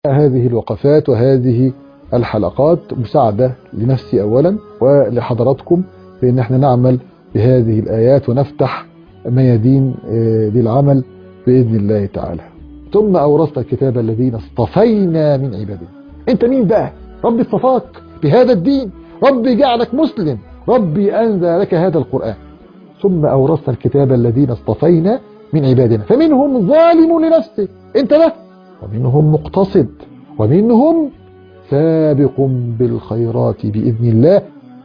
هذه الوقفات وهذه الحلقات مساعدة لنفسي أولا ولحضراتكم في أن احنا نعمل بهذه الآيات ونفتح ميادين للعمل بإذن الله تعالى ثم أورثت الكتاب الذين اصطفينا من عبادنا أنت مين بقى ربي اصطفاك بهذا الدين ربي جعلك مسلم ربي أنزل لك هذا القرآن ثم أورثت الكتاب الذين اصطفينا من عبادنا فمنهم ظالم لنفسه انت له ومنهم مقتصد ومنهم سابق بالخيرات بإذن الله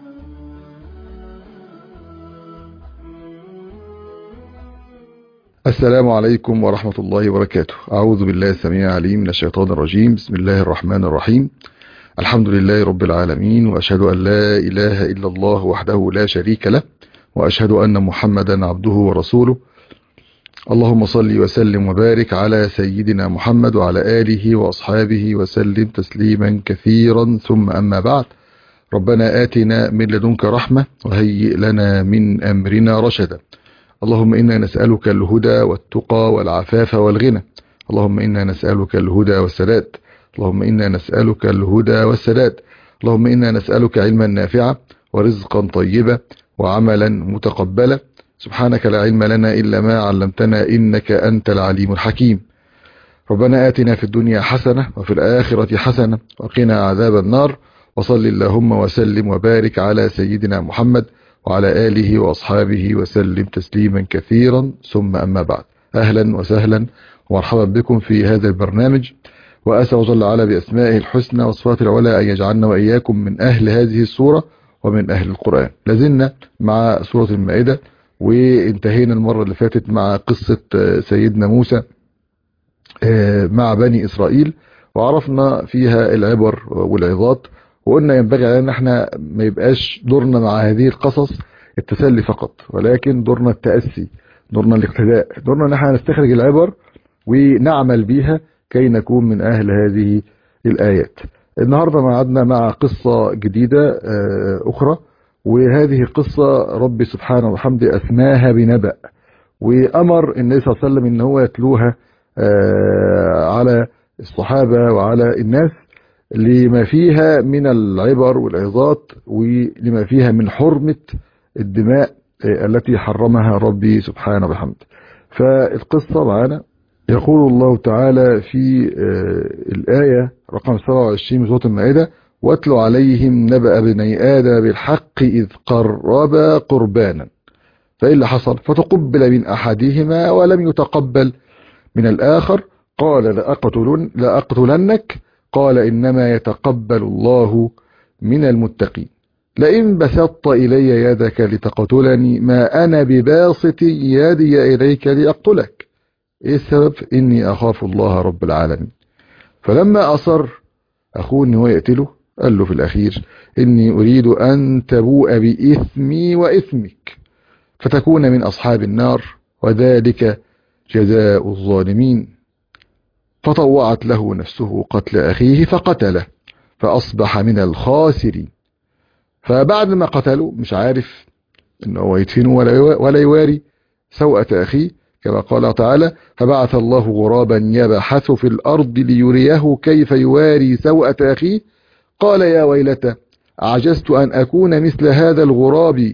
السلام عليكم ورحمة الله وبركاته أعوذ بالله السميع العليم من الشيطان الرجيم بسم الله الرحمن الرحيم الحمد لله رب العالمين وأشهد أن لا إله إلا الله وحده لا شريك له وأشهد أن محمدا عبده ورسوله اللهم صل وسلم وبارك على سيدنا محمد وعلى آله وأصحابه وسلم تسليما كثيرا ثم أما بعد ربنا آتنا من لدنك رحمة وهيئ لنا من أمرنا رشدا اللهم إنا نسألك الهدى والتقى والعفاف والغنى اللهم إنا نسألك الهدى والسداد اللهم إنا نسألك الهدى والسداد اللهم إنا نسألك علما نافعا ورزقا طيبا وعملا متقبلا سبحانك لا علم لنا إلا ما علمتنا إنك أنت العليم الحكيم ربنا آتنا في الدنيا حسنة وفي الآخرة حسنة وقنا عذاب النار وصل اللهم وسلم وبارك على سيدنا محمد وعلى آله وأصحابه وسلم تسليما كثيرا ثم أما بعد أهلا وسهلا ومرحبا بكم في هذا البرنامج وأسأل جل وعلا بأسمائه الحسنى وصفات العلا أن يجعلنا وإياكم من أهل هذه السورة ومن أهل القرآن لازلنا مع سورة المائدة وانتهينا المرة اللي فاتت مع قصة سيدنا موسى مع بني إسرائيل وعرفنا فيها العبر والعظات وقلنا ينبغي علينا ان احنا ما يبقاش دورنا مع هذه القصص التسلي فقط ولكن دورنا التأسي دورنا الاقتداء دورنا ان احنا نستخرج العبر ونعمل بيها كي نكون من اهل هذه الآيات النهاردة معدنا مع قصة جديدة اخرى وهذه قصة ربي سبحانه وحمده أسماها بنبأ وأمر النبي صلى الله عليه وسلم ان هو يتلوها على الصحابة وعلى الناس لما فيها من العبر والعظات ولما فيها من حرمة الدماء التي حرمها ربي سبحانه وبحمده فالقصة معنا يقول الله تعالى في الآية رقم 27 من سورة المائدة واتل عليهم نبأ بني آدم بالحق إذ قربا قربانا فإيه اللي حصل فتقبل من أحدهما ولم يتقبل من الآخر قال لأقتلن لأقتلنك قال إنما يتقبل الله من المتقين لئن بسطت إلي يدك لتقتلني ما أنا بباسط يدي إليك لأقتلك إيه السبب إني أخاف الله رب العالمين فلما أصر أخوه إن هو يقتله قال له في الأخير إني أريد أن تبوء بإثمي وإثمك فتكون من أصحاب النار وذلك جزاء الظالمين فطوعت له نفسه قتل أخيه فقتله فأصبح من الخاسرين فبعد ما قتله مش عارف انه هو يدفنه ولا يواري سوءة أخيه كما قال تعالى فبعث الله غرابا يبحث في الأرض ليريه كيف يواري سوءة أخيه قال يا ويلتى أعجزت أن أكون مثل هذا الغراب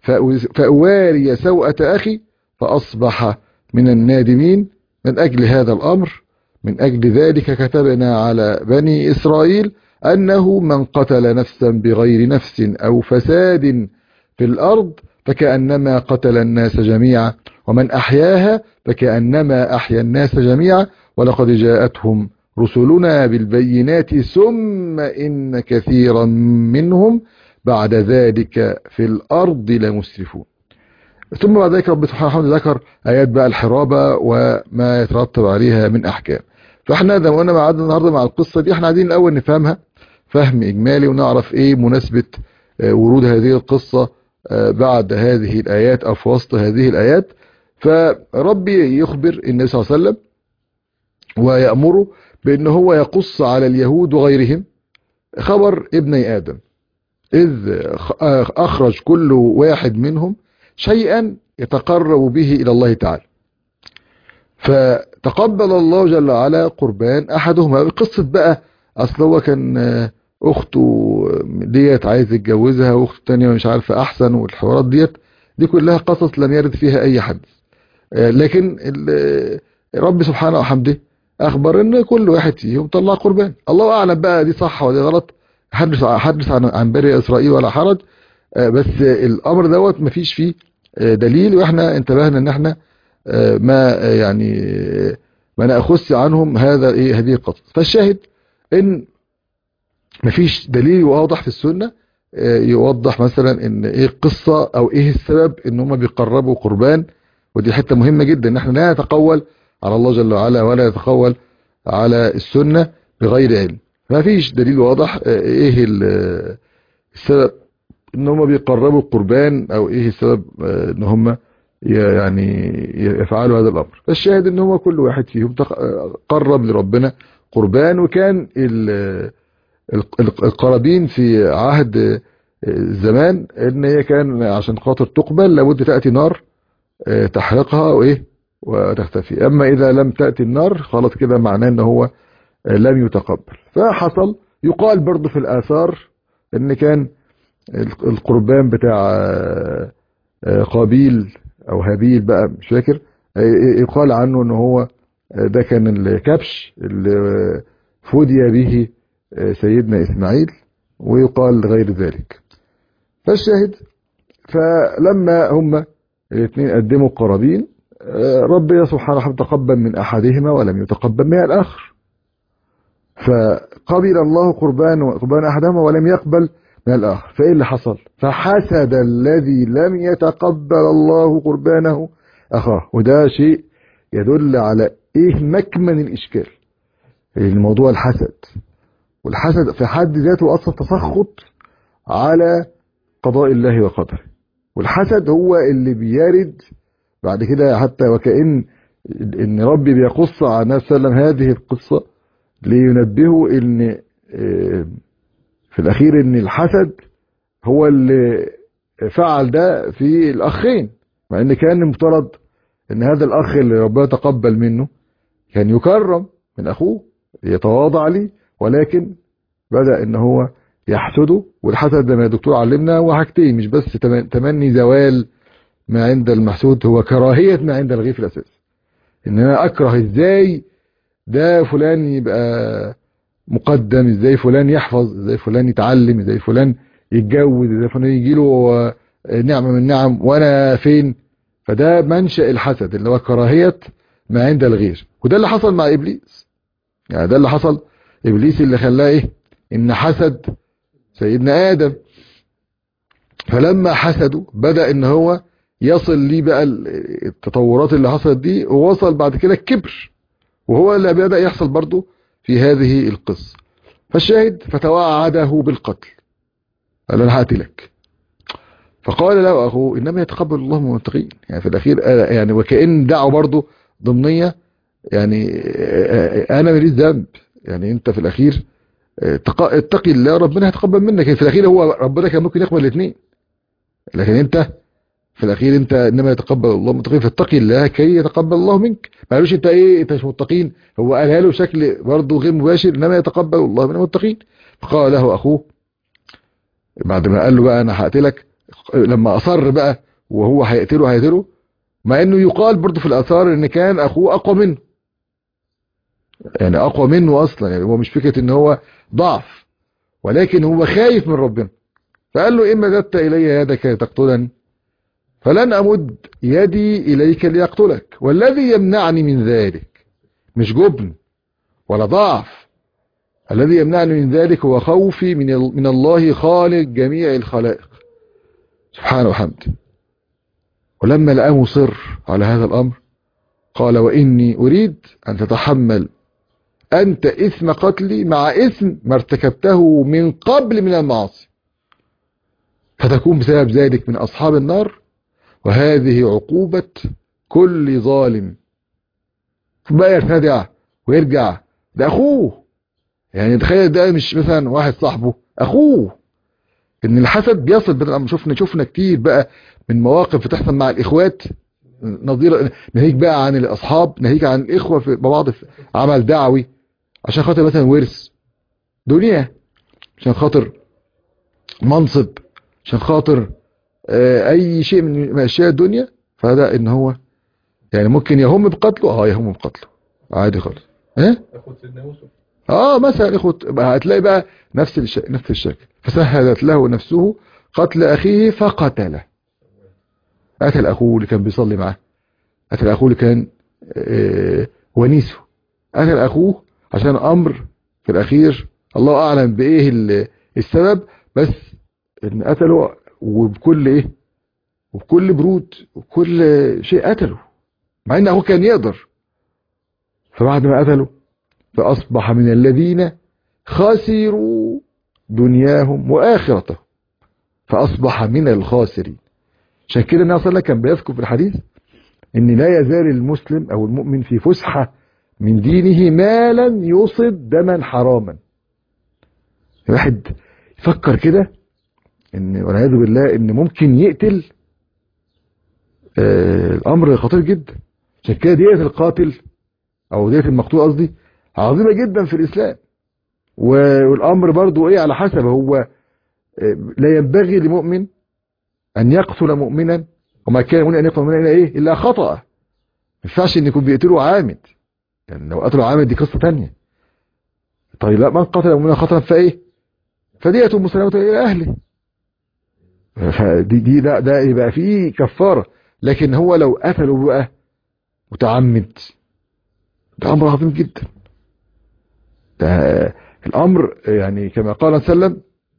فأواري سوءة أخي فأصبح من النادمين من أجل هذا الأمر من أجل ذلك كتبنا على بني إسرائيل أنه من قتل نفسا بغير نفس أو فساد في الأرض فكأنما قتل الناس جميعا ومن أحياها فكأنما أحيا الناس جميعا ولقد جاءتهم رسلنا بالبينات ثم إن كثيرا منهم بعد ذلك في الأرض لمسرفون ثم بعد ذلك رب سبحانه وتعالى ذكر آيات بقى الحرابة وما يترتب عليها من أحكام فاحنا زي ما قلنا معادنا النهارده مع القصة دي احنا عايزين الأول نفهمها فهم إجمالي ونعرف إيه مناسبة ورود هذه القصة بعد هذه الآيات أو في وسط هذه الآيات فربي يخبر النبي صلى الله عليه وسلم ويأمره بأن هو يقص على اليهود وغيرهم خبر ابني آدم إذ أخرج كل واحد منهم شيئا يتقرب به إلى الله تعالى تقبل الله جل وعلا قربان احدهما بقصة بقى اصل هو كان اخته ديت عايز يتجوزها واخته الثانيه مش عارفه احسن والحوارات ديت دي كلها قصص لم يرد فيها اي حدث لكن رب سبحانه وحمده اخبر ان كل واحد فيهم طلع قربان الله اعلم بقى دي صح ولا غلط حدث حدث عن عن بني اسرائيل ولا حرج بس الامر دوت مفيش فيه دليل واحنا انتبهنا ان احنا ما يعني ما ناخذش عنهم هذا ايه هذه القصه فالشاهد ان مفيش دليل واضح في السنه يوضح مثلا ان ايه القصه او ايه السبب ان هم بيقربوا قربان ودي حته مهمه جدا ان احنا لا نتقول على الله جل وعلا ولا نتقول على السنه بغير علم ما فيش دليل واضح ايه السبب ان هم بيقربوا القربان او ايه السبب ان هم يعني يفعلوا هذا الامر فالشاهد ان هو كل واحد فيهم قرب لربنا قربان وكان القرابين في عهد الزمان ان هي كان عشان خاطر تقبل لابد تأتي نار تحرقها وايه وتختفي اما اذا لم تأتي النار خلاص كده معناه ان هو لم يتقبل فحصل يقال برضه في الاثار ان كان القربان بتاع قابيل او هابيل بقى مش فاكر يقال عنه ان هو ده كان الكبش اللي فدي به سيدنا اسماعيل ويقال غير ذلك فالشاهد فلما هم الاثنين قدموا قرابين ربنا سبحانه وتعالى تقبل من احدهما ولم يتقبل من الاخر فقبل الله قربان قربان احدهما ولم يقبل من الاخر فايه اللي حصل فحسد الذي لم يتقبل الله قربانه اخاه وده شيء يدل على ايه مكمن الاشكال الموضوع الحسد والحسد في حد ذاته اصلا تسخط على قضاء الله وقدره والحسد هو اللي بيرد بعد كده حتى وكأن ان ربي بيقص على النبي صلى الله عليه وسلم هذه القصة لينبهه ان في الاخير ان الحسد هو اللي فعل ده في الاخين مع ان كان المفترض ان هذا الاخ اللي ربنا تقبل منه كان يكرم من اخوه يتواضع ليه ولكن بدأ ان هو يحسده والحسد زي ما الدكتور علمنا هو حاجتين مش بس تمني زوال ما عند المحسود هو كراهية ما عند الغي في الاساس ان انا اكره ازاي ده فلان يبقى مقدم ازاي فلان يحفظ ازاي فلان يتعلم ازاي فلان يتجوز ازاي فلان يجي له نعمة من النعم وانا فين فده منشأ الحسد اللي هو كراهية ما عند الغير وده اللي حصل مع ابليس يعني ده اللي حصل ابليس اللي خلاه ايه ان حسد سيدنا ادم فلما حسده بدأ ان هو يصل ليه بقى التطورات اللي حصلت دي ووصل بعد كده الكبر وهو اللي بدأ يحصل برضه في هذه القصة فالشاهد فتوعده بالقتل قال انا هقتلك فقال له اخوه انما يتقبل الله من المتقين يعني في الاخير يعني وكأن دعوه برضه ضمنيه يعني انا ماليش ذنب يعني انت في الاخير اتقي الله ربنا هيتقبل منك في الاخير هو ربنا كان ممكن يقبل الاثنين لكن انت في الاخير انت انما يتقبل الله متقين فاتقي الله كي يتقبل الله منك ما قالوش انت ايه انت مش متقين هو قالها له بشكل برضه غير مباشر انما يتقبل الله من المتقين فقال له اخوه بعد ما قال له بقى انا هقتلك لما اصر بقى وهو هيقتله هيقتله مع انه يقال برضه في الاثار ان كان اخوه اقوى منه يعني اقوى منه اصلا يعني هو مش فكرة ان هو ضعف ولكن هو خايف من ربنا فقال له اما مددت الي يدك تقتلني فلن امد يدي اليك ليقتلك والذي يمنعني من ذلك مش جبن ولا ضعف الذي يمنعني من ذلك هو خوفي من من الله خالق جميع الخلائق سبحانه وحمده ولما لقاه مصر على هذا الامر قال واني اريد ان تتحمل أنت إثم قتلي مع إثم ما ارتكبته من قبل من المعاصي فتكون بسبب ذلك من أصحاب النار وهذه عقوبة كل ظالم بقى يرتدع ويرجع ده أخوه يعني تخيل ده مش مثلا واحد صاحبه أخوه إن الحسد بيصل بدل شفنا شفنا كتير بقى من مواقف بتحصل مع الإخوات نظير ناهيك بقى عن الاصحاب ناهيك عن الاخوه في بعض في عمل دعوي عشان خاطر مثلا ورث دنيا عشان خاطر منصب عشان خاطر آه، اي شيء من من اشياء الدنيا فهذا ان هو يعني ممكن يهم بقتله اه يهم بقتله عادي خالص ها اخد سيدنا يوسف اه مثلا اخوة بقى هتلاقي بقى نفس الش... نفس الشكل فسهلت له نفسه قتل اخيه فقتله قتل اخوه اللي كان بيصلي معاه قتل اخوه اللي كان آه، ونيسه قتل اخوه عشان امر في الاخير الله اعلم بايه ال- السبب بس ان قتله وبكل ايه وبكل برود وبكل شيء قتله مع ان اخوه كان يقدر فبعد ما قتله فأصبح من الذين خسروا دنياهم وآخرتهم فأصبح من الخاسرين عشان كده النبي صلى الله عليه وسلم كان بيذكر في الحديث ان لا يزال المسلم او المؤمن في فسحة من دينه ما لم يصب دما حراما الواحد يفكر كده ان والعياذ بالله ان ممكن يقتل آه الامر خطير جدا عشان كده ديت القاتل او ديت المقتول قصدي عظيمة جدا في الإسلام و- والأمر برضو إيه على حسب هو آه، لا ينبغي لمؤمن أن يقتل مؤمنا وما كان مؤمن أن يقتل مؤمنا إلا إيه إلا خطأ ما ينفعش إن يكون بيقتله عامد يعني لو قتله عامد دي قصة تانية طيب لا من قتل مؤمنا خطأ فإيه فدية مسلمة إلى أهله فدي دي ده, ده يبقى فيه كفارة لكن هو لو قتله بقى متعمد ده أمر عظيم جدا ده الأمر يعني كما قال صلى الله عليه وسلم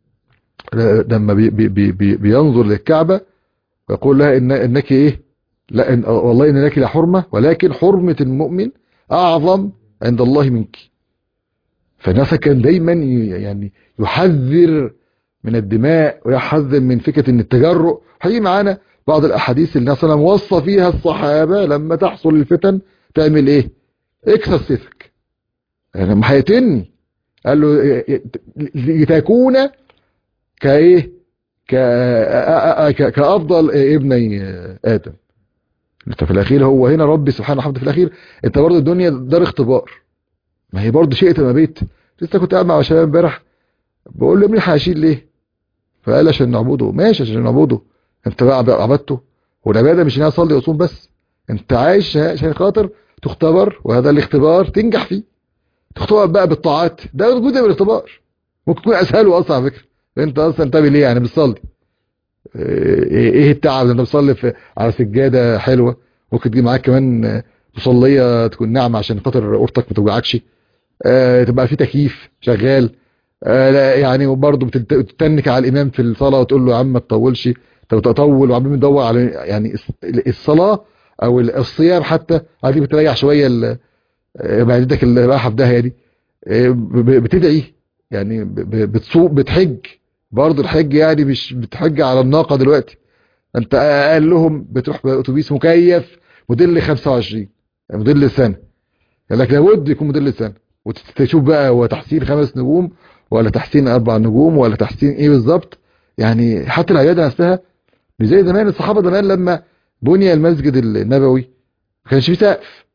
لما بي بي بي بي بينظر للكعبة ويقول لها إن إنك إيه لا إن والله إن لك لحرمة ولكن حرمة المؤمن أعظم عند الله منك فالناس كان دايما ي- يعني يحذر من الدماء ويحذر من فكرة ان التجرؤ هيجي معانا بعض الاحاديث اللي النبي صلى الله عليه وسلم وصى فيها الصحابة لما تحصل الفتن تعمل ايه اكسر سيفك يعني لما هيقتلني قال له لتكون كايه ك- ك- كافضل ابني ادم انت في الاخير هو هنا ربي سبحانه وتعالى في الاخير انت برضه الدنيا دار اختبار ما هي برضه شئت ما بيت لسه كنت قاعد مع شباب امبارح بقول له ابني هشيل ليه فقال عشان نعبده ماشي عشان نعبده انت بقى عبدته والعباده مش انها اصلي واصوم بس انت عايش عشان خاطر تختبر وهذا الاختبار تنجح فيه تختبر بقى بالطاعات ده جزء من الاختبار ممكن تكون اسهله اصلا على فكره انت اصلا انتبه ليه يعني بتصلي ايه ايه التعب ده انت بتصلي في على سجاده حلوه ممكن تجيب معاك كمان مصليه تكون ناعمه عشان خاطر اورتك ما توجعكش آه تبقى في تكييف شغال آه لا يعني وبرضه بتت- بتتنك على الامام في الصلاه وتقول له يا عم ما تطولش طب تطول وعمال بندور على يعني الص- الصلاه او الصيام حتى عادي بتريح شويه ال- آه، معدتك اللي رايحه في داهيه دي آه، ب- ب- بتدعي يعني ب- ب- بتصوم بتحج برضه الحج يعني مش بتحج على الناقه دلوقتي انت اقل لهم بتروح باتوبيس مكيف موديل 25 موديل السنه قال لك لابد يكون موديل السنه وتشوف بقى هو تحسين خمس نجوم ولا تحسين اربع نجوم ولا تحسين ايه بالظبط يعني حتى العياده نفسها مش زي زمان الصحابه زمان لما بني المسجد النبوي ما كانش فيه سقف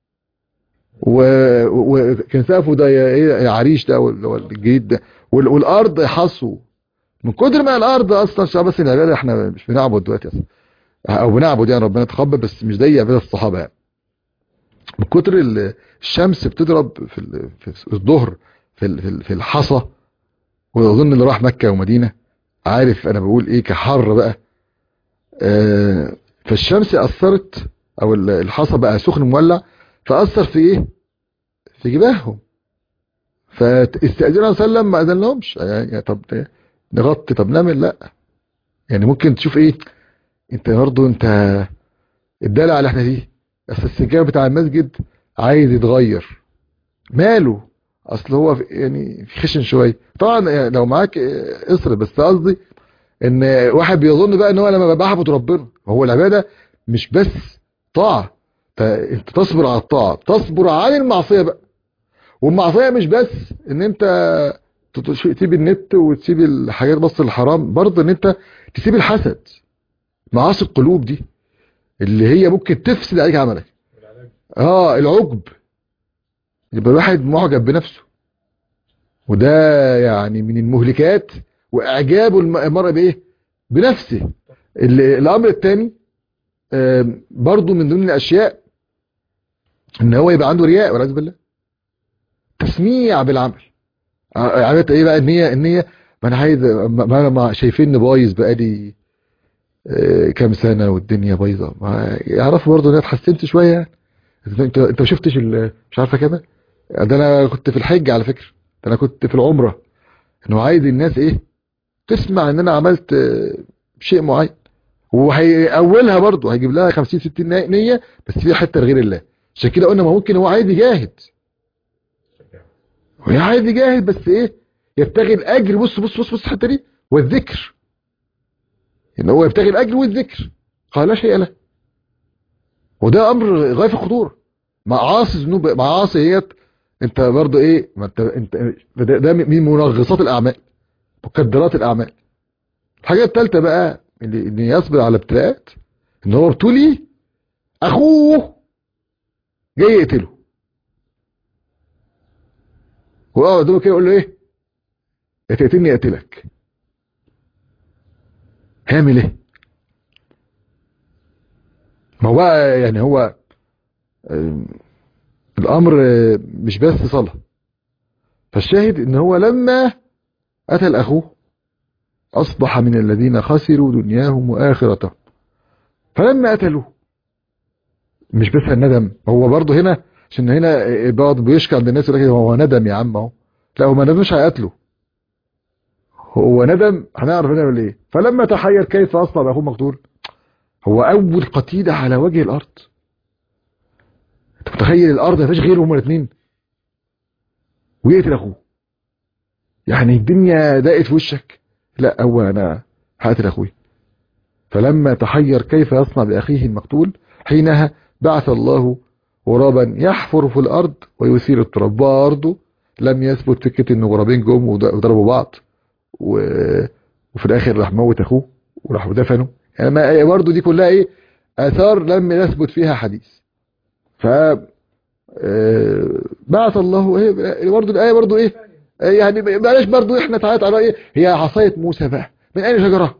و- وكان سقفه ده يا ايه يا عريش ده ولا ولا الجديد ده وال- والارض حصو من كتر ما الارض اصلا شعب بس العباده احنا مش بنعبد دلوقتي اصلا او بنعبد يعني ربنا تقبل بس مش زي عباده الصحابه يعني من كتر ال- الشمس بتضرب في ال- في الظهر في ال- في ال- في الحصى واظن اللي راح مكه ومدينه عارف انا بقول ايه كحر بقى آه، فالشمس اثرت او ال- الحصى بقى سخن مولع فاثر في ايه في جباههم فاستاذنا صلى الله عليه وسلم ما اذن لهمش يعني طب نغطي طب نعمل لا يعني ممكن تشوف ايه انت برضه انت الدلع اللي احنا فيه اصل السجاد بتاع المسجد عايز يتغير ماله اصل هو في- يعني في خشن شويه طبعا يعني لو معاك اه، اصرف بس قصدي ان واحد بيظن بقى ان هو لما بعبد ربنا هو العباده مش بس طاعه ت- انت تصبر على الطاعه تصبر عن المعصيه بقى والمعصيه مش بس ان انت تت- تسيب النت وتسيب الحاجات بس الحرام برضه ان انت تسيب الحسد معاصي القلوب دي اللي هي ممكن تفسد عليك عملك اه العجب يبقى الواحد معجب بنفسه وده يعني من المهلكات واعجاب الم- المرء بايه بنفسه ال- الامر الثاني برضو من ضمن الاشياء ان هو يبقى عنده رياء والعياذ بالله تسميع بالعمل ع- عملت ايه بقى النيه النيه ما انا عايز ما ما انا ما شايفيني بايظ بقالي آه، كام سنه والدنيا بايظه ما يعرفوا برضه ان انا اتحسنت شويه يعني انت انت ما شفتش ال- مش عارفه كده ده انا كنت في الحج على فكره ده انا كنت في العمره انه عايز الناس ايه تسمع ان انا عملت آه، شيء معين وهيأولها برضه هيجيب لها 50 60 نية- نيه بس فيها حته لغير الله عشان كده قلنا ما ممكن هو عايز يجاهد هو عايز يجاهد بس ايه يبتغي الاجر بص بص بص بص الحته دي والذكر ان هو يبتغي الاجر والذكر قال لا شيء له وده امر غايه في الخطوره معاصي ذنوب معاصي هي انت برضه ايه ما انت انت ده, ده من منغصات الاعمال مقدرات الاعمال الحاجه الثالثه بقى اللي ان يصبر على ابتلاءات ان هو ابتلي اخوه جاي يقتله وقعد قدامه كده يقول له ايه يا تقتلني اقتلك هيعمل ايه ما هو بقى يعني هو آم، الامر آه، مش بس صلاه فالشاهد ان هو لما قتل اخوه اصبح من الذين خسروا دنياهم واخرتهم فلما قتلوه مش بس الندم هو برضه هنا عشان هنا بعض بيشكى عند الناس يقول لك هو ندم يا عم اهو لا هو ما ندمش هيقتله هو ندم هنعرف نعمل ايه فلما تحير كيف اصنع باخوه مقتول هو اول قتيله على وجه الارض انت متخيل الارض ما فيش غيره هما الاثنين ويقتل اخوه يعني الدنيا ضاقت في وشك لا هو انا هقتل اخوي فلما تحير كيف يصنع باخيه المقتول حينها بعث الله غرابا يحفر في الارض ويثير التراب برضه لم يثبت فكره ان غرابين جم وض- وضربوا بعض و... وفي الاخر راح موت اخوه وراح دفنه يعني ما برضه دي كلها ايه اثار لم يثبت فيها حديث ف آه، بعث الله ايه برضه الايه برضه ايه آه، يعني بلاش برضه احنا تعالى على ايه هي عصايه موسى بقى من اي شجره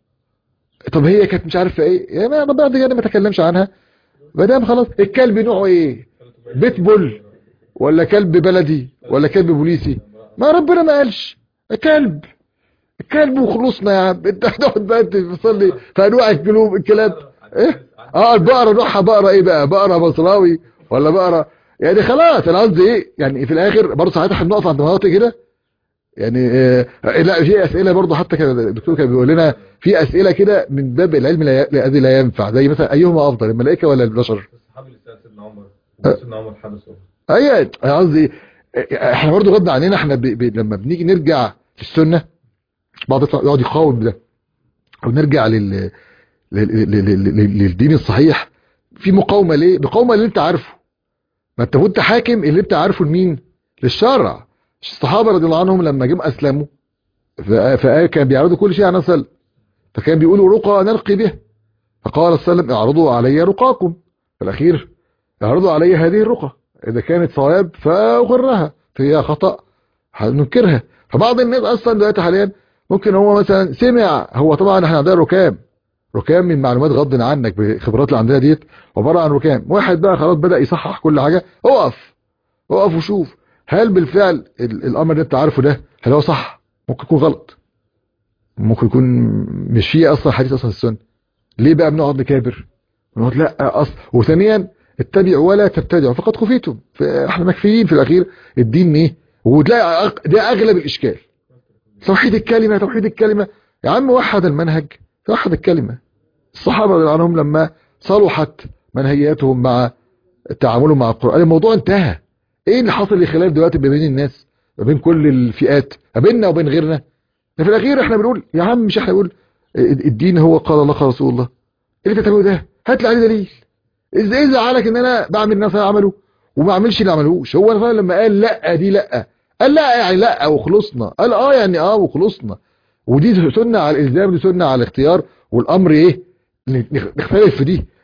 طب هي كانت مش عارفه ايه يا ما بعد كده ما تكلمش عنها ما دام خلاص الكلب نوعه ايه بيتبول ولا كلب بلدي ولا كلب بوليسي ما ربنا ما قالش كلب الكلب وخلصنا يا عم انت هتقعد بقى تصلي في انواع الكلوب الكلاب ايه اه البقره نوعها بقره ايه بقى بقره بصراوي ولا بقره يعني خلاص انا قصدي ايه يعني في الاخر برضه ساعتها احنا بنقف عند مناطق كده يعني آه لا في اسئله برضه حتى كان الدكتور كان بيقول لنا في اسئله كده من باب العلم لا ي- الذي لا ينفع زي مثلا ايهما افضل الملائكه ولا البشر الصحابي اللي سأل سيدنا عمر سيدنا عمر حدثه اي انا قصدي احنا برضه غض عننا احنا ب... ب... لما بنيجي نرجع في السنه بعض يطلع يقعد يقاوم ده او نرجع لل... لل... لل... لل... لل... للدين الصحيح في مقاومه ليه مقاومه اللي انت عارفه ما انت وانت حاكم اللي انت عارفه لمين للشرع الصحابه رضي الله عنهم لما جم اسلموا ف... فكان بيعرضوا كل شيء عن نسل فكان بيقولوا رقى نرقي به فقال صلى الله عليه وسلم اعرضوا علي رقاكم في الاخير اعرضوا علي هذه الرقى اذا كانت صواب فاغرها فهي خطا هننكرها فبعض الناس اصلا دلوقتي حاليا ممكن هو مثلا سمع هو طبعا احنا عندنا ركام ركام من معلومات غض عنك بالخبرات اللي عندنا ديت عباره عن ركام واحد بقى خلاص بدا يصحح كل حاجه اقف اقف وشوف هل بالفعل ال- الامر اللي انت عارفه ده هل هو صح ممكن يكون غلط ممكن يكون مش فيه اصلا حديث اصلا في السنه ليه بقى بنقعد نكابر نقعد لا اصل وثانيا اتبعوا ولا تبتدعوا فقد خفيتم احنا مكفيين في الاخير الدين ايه وتلاقي أغ- ده اغلب الاشكال توحيد الكلمه توحيد الكلمه يا عم وحد المنهج وحد الكلمه الصحابه رضي الله عنهم لما صلحت منهجياتهم مع تعاملهم مع القران الموضوع انتهى ايه اللي حصل الخلاف دلوقتي ما بين الناس ما بين كل الفئات ما بيننا وبين غيرنا ده في الاخير احنا بنقول يا عم مش احنا بنقول الدين هو قال الله قال رسول الله اللي انت بتعمله ده هات لي عليه دليل ازاي ايه زعلك ان انا بعمل الناس عمله وما اعملش اللي عملوش هو فعلا لما قال لا دي لا قال لا يعني لا وخلصنا قال اه يعني اه وخلصنا ودي سنه على الالزام دي سنه على الاختيار والامر ايه نختلف في دي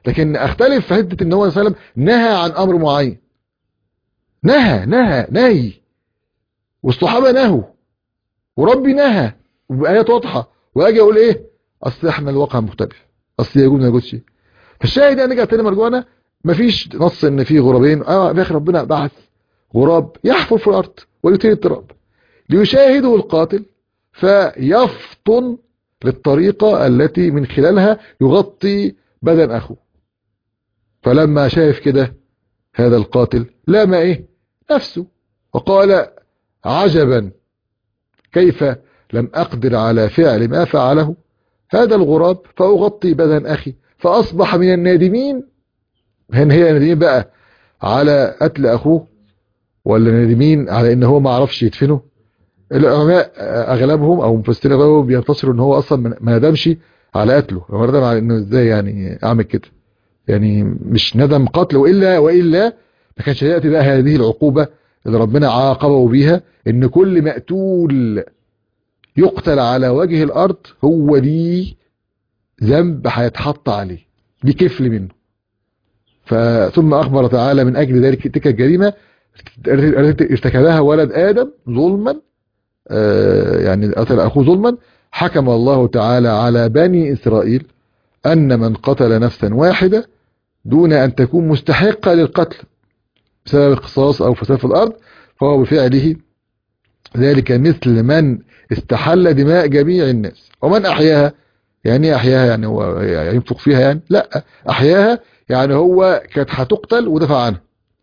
لكن اختلف في حته ان هو صلى الله عليه وسلم نهى عن امر معين نهى نهى نهي والصحابه نهوا وربي نهى وبآيات واضحه واجي اقول ايه اصل احنا الواقع مختلف اصل يجوز ما يجوزش فالشاهد يعني نرجع تاني مرجوعنا مفيش نص ان في غرابين اه في اخر ربنا بعث غراب يحفر في الارض ويثير التراب ليشاهده القاتل فيفطن للطريقة التي من خلالها يغطي بدن أخوه فلما شاف كده هذا القاتل لام إيه نفسه وقال عجبا كيف لم أقدر على فعل ما فعله هذا الغراب فأغطي بدن أخي فأصبح من النادمين هن هي نادمين بقى على قتل أخوه ولا نادمين على إن هو ما عرفش يدفنه العلماء اغلبهم او مفسرين اغلبهم بينتصروا ان هو اصلا ما ندمش على قتله هو ندم على انه ازاي يعني اعمل كده يعني مش ندم قتله والا والا ما كانش هياتي بقى هذه العقوبه اللي ربنا عاقبه بيها ان كل مقتول يقتل على وجه الارض هو دي ذنب هيتحط عليه دي كفل منه ثم اخبر تعالى من اجل ذلك تلك الجريمه ارتكبها ولد ادم ظلما يعني قتل أخوه ظلما حكم الله تعالى على بني إسرائيل أن من قتل نفسا واحدة دون أن تكون مستحقة للقتل بسبب القصاص أو فساد في الأرض فهو بفعله ذلك مثل من استحل دماء جميع الناس ومن أحياها يعني أحياها يعني هو ينفق فيها يعني لا أحياها يعني هو كانت هتقتل ودفع عنها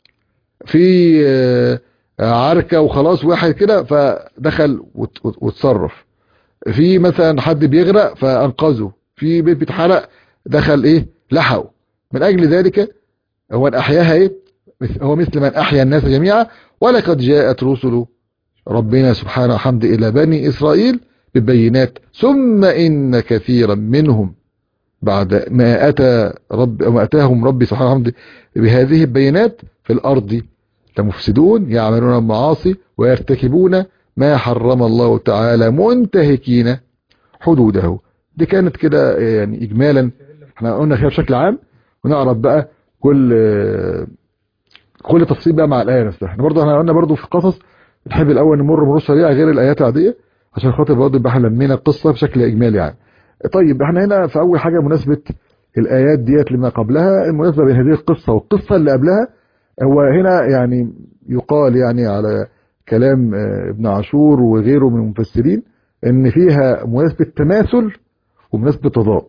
في عركة وخلاص واحد كده فدخل وتصرف في مثلا حد بيغرق فانقذه في بيت بيتحرق دخل ايه لحقه من اجل ذلك هو احياها ايه هو مثل من احيا الناس جميعا ولقد جاءت رسل ربنا سبحانه وحمد الى بني اسرائيل بالبينات ثم ان كثيرا منهم بعد ما اتى رب ما اتاهم ربي سبحانه وحمد بهذه البينات في الارض لمفسدون يعملون المعاصي ويرتكبون ما حرم الله تعالى منتهكين حدوده دي كانت كده يعني اجمالا احنا قلنا فيها بشكل عام ونعرف بقى كل كل تفصيل بقى مع الايه نفسها احنا برضه احنا قلنا برضه في القصص بنحب الاول نمر مرور سريع غير الايات العاديه عشان خاطر برضه يبقى احنا لمينا القصه بشكل اجمالي يعني طيب احنا هنا في اول حاجه مناسبه الايات ديت لما قبلها المناسبه بين هذه القصه والقصه اللي قبلها هو هنا يعني يقال يعني على كلام ابن عاشور وغيره من المفسرين ان فيها مناسبة تماثل ومناسبة تضاد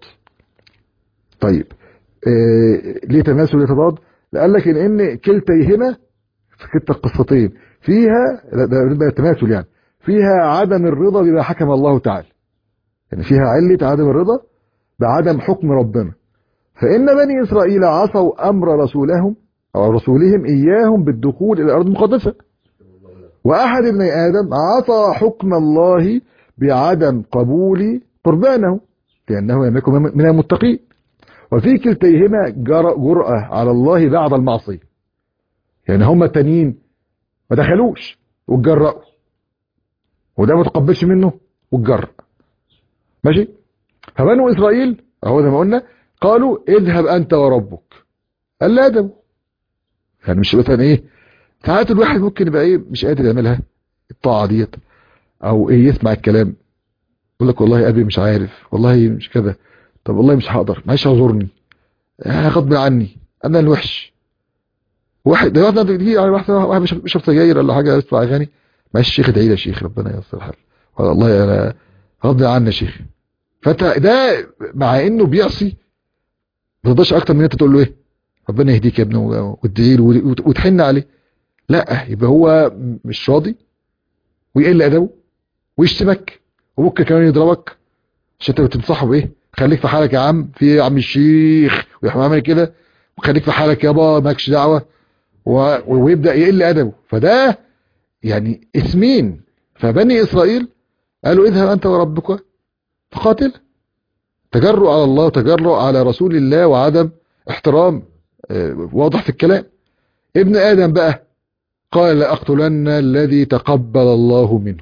طيب إيه ليه تماثل وليه تضاد قال لك ان ان كلتيهما في كلتا القصتين فيها ده بقى تماثل يعني فيها عدم الرضا بما حكم الله تعالى يعني فيها علة عدم الرضا بعدم حكم ربنا فإن بني إسرائيل عصوا أمر رسولهم أو رسولهم إياهم بالدخول إلى الأرض المقدسة وأحد ابن آدم عصى حكم الله بعدم قبول قربانه لأنه لم يكن من المتقين وفي كلتيهما جرأة على الله بعد المعصية يعني هم التانيين ما دخلوش واتجرأوا وده ما تقبلش منه واتجرأ ماشي فبنو إسرائيل أهو زي ما قلنا قالوا اذهب أنت وربك قال لا أدبوا يعني مش مثلا ايه ساعات الواحد ممكن يبقى ايه مش قادر يعملها الطاعه ديت او ايه يسمع الكلام يقول لك والله ابي مش عارف والله مش كذا طب والله مش هقدر معلش اعذرني غصب عني انا الوحش واحد ده واحد دي واحد واحد بيشرب سجاير ولا حاجه يسمع اغاني معلش الشيخ ادعي لي يا شيخ ربنا ييسر الحال والله انا غصب عني يا شيخ فانت ده مع انه بيعصي ما تقدرش اكتر من انت تقول له ايه ربنا يهديك يا ابني وتدعي له وتحن عليه لا يبقى هو مش راضي ويقل ادبه ويشتمك وممكن كمان يضربك عشان انت بتنصحه بايه خليك في حالك يا عم في يا عم الشيخ ويروح عامل كده وخليك في حالك يابا مالكش دعوه و... ويبدا يقل ادبه فده يعني اسمين فبني اسرائيل قالوا اذهب انت وربك فقاتل تجرؤ على الله وتجرؤ على رسول الله وعدم احترام واضح في الكلام ابن ادم بقى قال لأقتلن الذي تقبل الله منه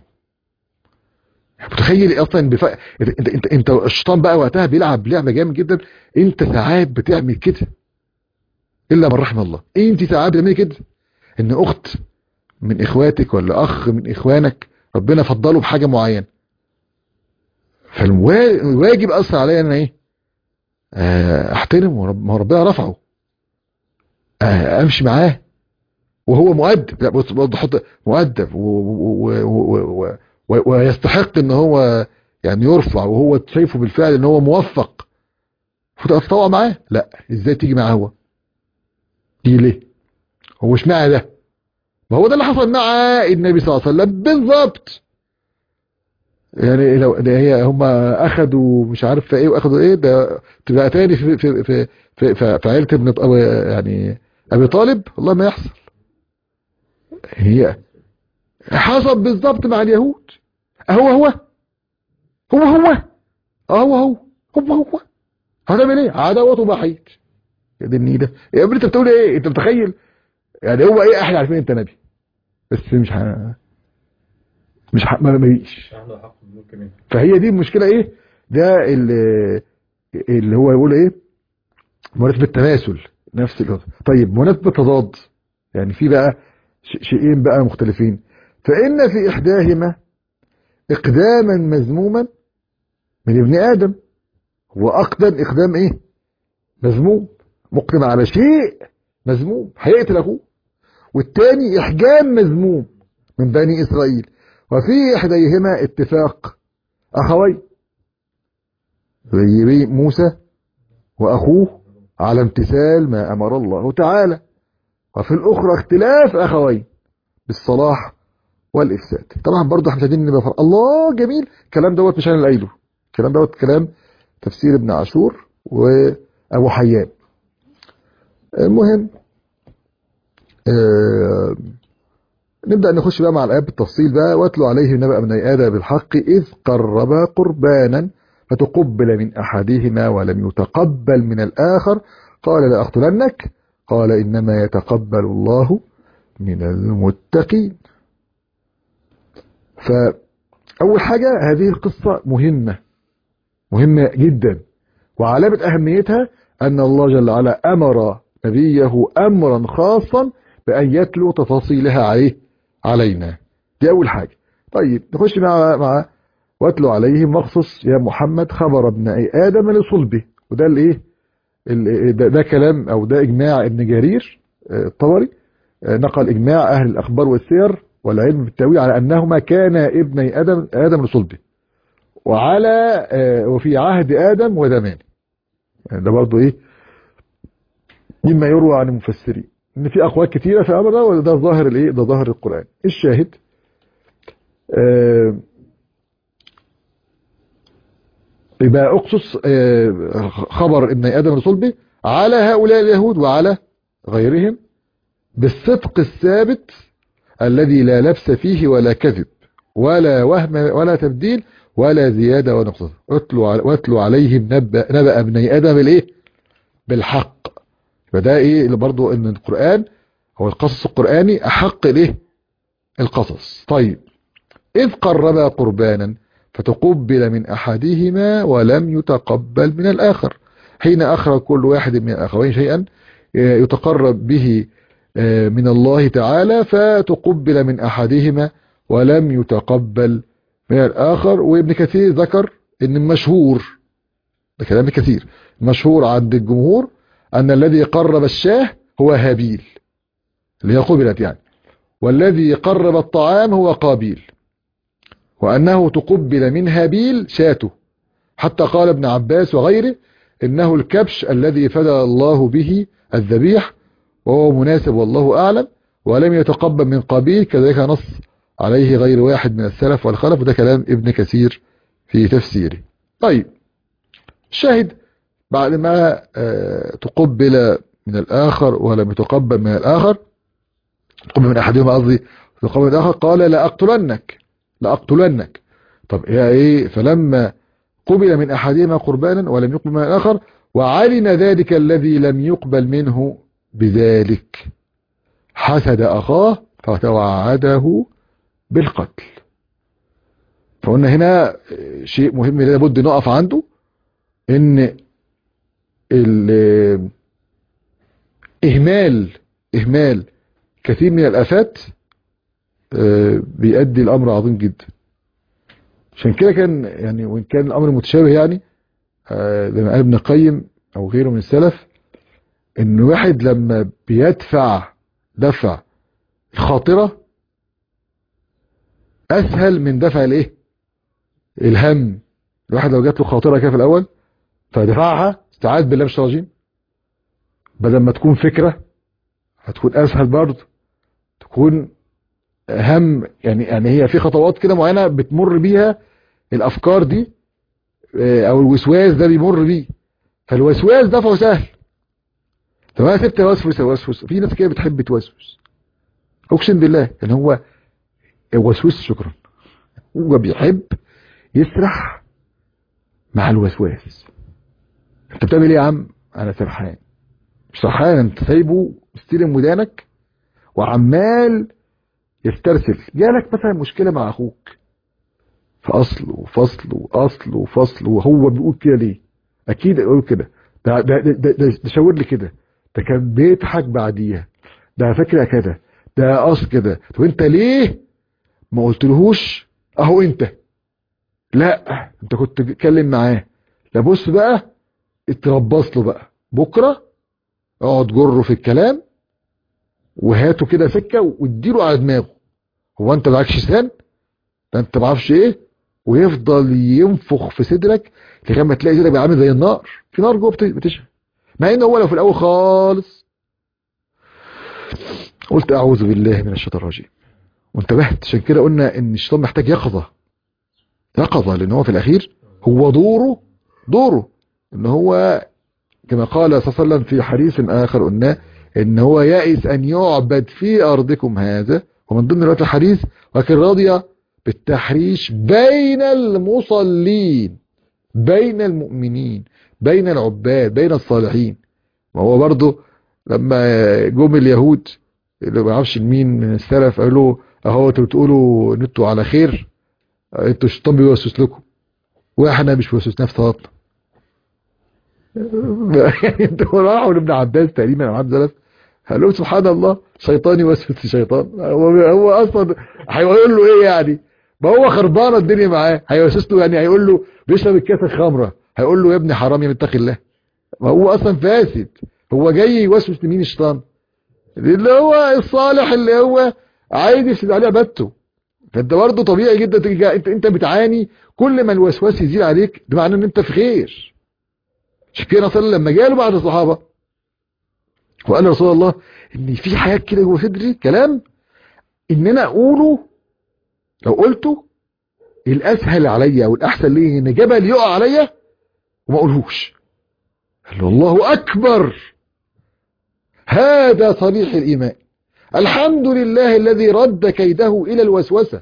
متخيل اصلا بف... انت انت انت الشيطان بقى وقتها بيلعب لعبه جامد جدا انت ساعات بتعمل كده الا من رحم الله انت ساعات بتعملي كده ان اخت من اخواتك ولا اخ من اخوانك ربنا فضله بحاجه معينه فالواجب اصلا عليا ان ايه آه، احترمه ورب- ما هو ربنا رفعه آه، امشي معاه وهو مؤدب لا بص برضه حط مؤدب و- و- و- و- و- و- ويستحق ان هو يعني يرفع وهو شايفه بالفعل ان هو موفق فتقطع معاه لا ازاي تيجي معاه هو تيجي ليه هو اشمعنى ده ما هو ده اللي حصل مع النبي صلى الله عليه وسلم بالظبط يعني لو ده هي هم اخذوا مش عارف ايه واخذوا ايه ده تبقى تاني في في في في, في, في عيله ابن أبي يعني ابي طالب والله ما يحصل هي حصل بالظبط مع اليهود هو هو هو هو هو هو هو هو هتعمل ايه عداوته بحيت يا دي النيله يا ابني انت بتقول ايه انت متخيل يعني هو ايه احنا عارفين انت نبي بس مش ح... مش ح... ما مفيش مش عنده حق الملك منه فهي دي المشكله ايه ده اللي, اللي هو يقول ايه مناسبه التماثل نفس الوضع طيب مناسبه تضاد يعني في بقى ش- شيئين بقى مختلفين فان في احداهما اقداما مذموما من ابن ادم هو اقدم اقدام ايه مذموم مقدم على شيء مذموم هيقتل اخوه والتاني احجام مذموم من بني اسرائيل وفي احديهما اتفاق اخوين زي بي- موسى واخوه على امتثال ما امر الله تعالى وفي الاخرى اختلاف اخوين بالصلاح والافساد طبعا برضه احنا مش عايزين نبقى فرق. الله جميل الكلام دوت مش انا اللي قايله الكلام دوت كلام تفسير ابن عاشور وابو حيان المهم آه نبدأ نخش بقى مع الآيات بالتفصيل بقى واتلو عليه نبأ ابني آدم بالحق إذ قربا قربانا فتقبل من أحدهما ولم يتقبل من الآخر قال لأقتلنك قال إنما يتقبل الله من المتقين فأول حاجة هذه القصة مهمة مهمة جدا وعلامة أهميتها أن الله جل وعلا أمر نبيه أمرا خاصا بأن يتلو تفاصيلها عليه علينا دي أول حاجة طيب نخش مع مع واتلو عليهم مخصص يا محمد خبر ابن آدم لصلبه وده الايه ال- ده, ده كلام او ده اجماع ابن جرير آه، الطبري آه، نقل اجماع اهل الاخبار والسير والعلم بالتاويل على انهما كانا ابني ادم ادم لصلبه وعلى آه، وفي عهد ادم وزمانه يعني ده برضه ايه مما يروى عن المفسرين ان في اقوال كتيره في الامر ده وده ظاهر الايه ده ظاهر القران الشاهد آه، يبقى اقصص آه، خبر ابن ادم لصلبه على هؤلاء اليهود وعلى غيرهم بالصدق الثابت الذي لا لبس فيه ولا كذب ولا وهم ولا تبديل ولا زيادة ونقصان اتلوا عل- واتلوا عليهم نبأ, نبأ ابني ادم الايه بالحق فده ايه اللي برضو ان القرآن هو القصص القرآني احق الايه القصص طيب اذ قربا قربانا فتقبل من احدهما ولم يتقبل من الاخر حين اخرج كل واحد من الاخوين شيئا آه، يتقرب به آه، من الله تعالى فتقبل من احدهما ولم يتقبل من الاخر وابن كثير ذكر ان المشهور ده كلام كثير مشهور عند الجمهور ان الذي قرب الشاه هو هابيل اللي هي قبلت يعني والذي قرب الطعام هو قابيل وأنه تقبل من هابيل شاته حتى قال ابن عباس وغيره إنه الكبش الذي فدى الله به الذبيح وهو مناسب والله أعلم ولم يتقبل من قابيل كذلك نص عليه غير واحد من السلف والخلف وده كلام ابن كثير في تفسيره طيب الشاهد بعد ما آه، تقبل من الآخر ولم يتقبل من الآخر تقبل من أحدهما قصدي تقبل من الآخر قال لأقتلنك لأقتلنك طب يا ايه فلما قبل من احدهما قربانا ولم يقبل من الاخر وعلم ذلك الذي لم يقبل منه بذلك حسد اخاه فتوعده بالقتل فقلنا هنا شيء مهم لابد نقف عنده ان ال- اهمال اهمال كثير من الافات آه، بيؤدي الامر عظيم جدا عشان كده كان يعني وان كان الامر متشابه يعني آه، زي ما قال ابن القيم او غيره من السلف ان واحد لما بيدفع دفع الخاطرة اسهل من دفع الايه الهم الواحد لو جات له خاطرة كده في الاول فدفعها استعاذ بالله مش راجين بدل ما تكون فكرة هتكون اسهل برضه تكون هم يعني يعني هي في خطوات كده معينة بتمر بيها الافكار دي آه، او الوسواس ده بيمر بيه فالوسواس دفعه سهل طب انا سبت اوسوس اوسوس في ناس كده بتحب توسوس اقسم بالله ان هو وسوس شكرا هو بيحب يسرح مع الوسواس انت بتعمل ايه يا عم انا سرحان مش سرحان انت سايبه مستلم ودانك وعمال يسترسل جالك مثلا مشكلة مع اخوك فاصل وفصل واصل وفصل وهو بيقول كده ليه اكيد يقول كده ده ده ده, ده, ده, ده شاور لي كده ده كان بيضحك بعديها ده فاكره كده ده قص كده طب انت ليه ما قلتلهوش اهو انت لا انت كنت بتتكلم معاه لا بص بقى اتربص له بقى بكره اقعد جره في الكلام وهاته كده سكه واديله على دماغه هو انت معكش لسان ده انت ما اعرفش ايه ويفضل ينفخ في صدرك لغايه ما تلاقي صدرك بقى عامل زي النار في نار جوه بت- بتشعل مع ان هو لو في الاول خالص قلت اعوذ بالله من الشيطان الرجيم وانتبهت عشان كده قلنا ان الشيطان محتاج يقظه يقظه لان هو في الاخير هو دوره دوره ان هو كما قال صلى الله عليه وسلم في حديث اخر قلنا ان هو يائس ان يعبد في ارضكم هذا ومن ضمن روايات الحديث ولكن راضي بالتحريش بين المصلين بين المؤمنين بين العباد بين الصالحين ما هو برضه لما جم اليهود اللي ما اعرفش مين من السلف قالوا اهو انتوا بتقولوا ان انتوا على خير انتوا الشيطان بيوسوس لكم واحنا مش بيوسوسنا في صلاتنا يعني انتوا راحوا لابن عباس تقريبا او عبد سلف قال له سبحان الله شيطان يوسوس الشيطان هو هو اصلا هيقول له ايه يعني ما هو خربانه الدنيا معاه هيوسوس له يعني هيقول له بيشرب الكاس الخمره هيقول له يا ابني حرام يا متقي الله ما هو اصلا فاسد هو جاي يوسوس لمين الشيطان اللي هو الصالح اللي هو عايز يفسد عليه عبادته فانت برضه طبيعي جدا تيجي انت انت بتعاني كل ما الوسواس يزيد عليك ده معناه ان انت في خير عشان كده صلى لما جاله بعض الصحابه وقال رسول الله ان في حاجات كده جوه صدري كلام ان انا اقوله لو قلته الاسهل عليا او الاحسن ليه ان جبل يقع عليا وما اقولهوش قال له الله اكبر هذا صريح الايمان الحمد لله الذي رد كيده الى الوسوسه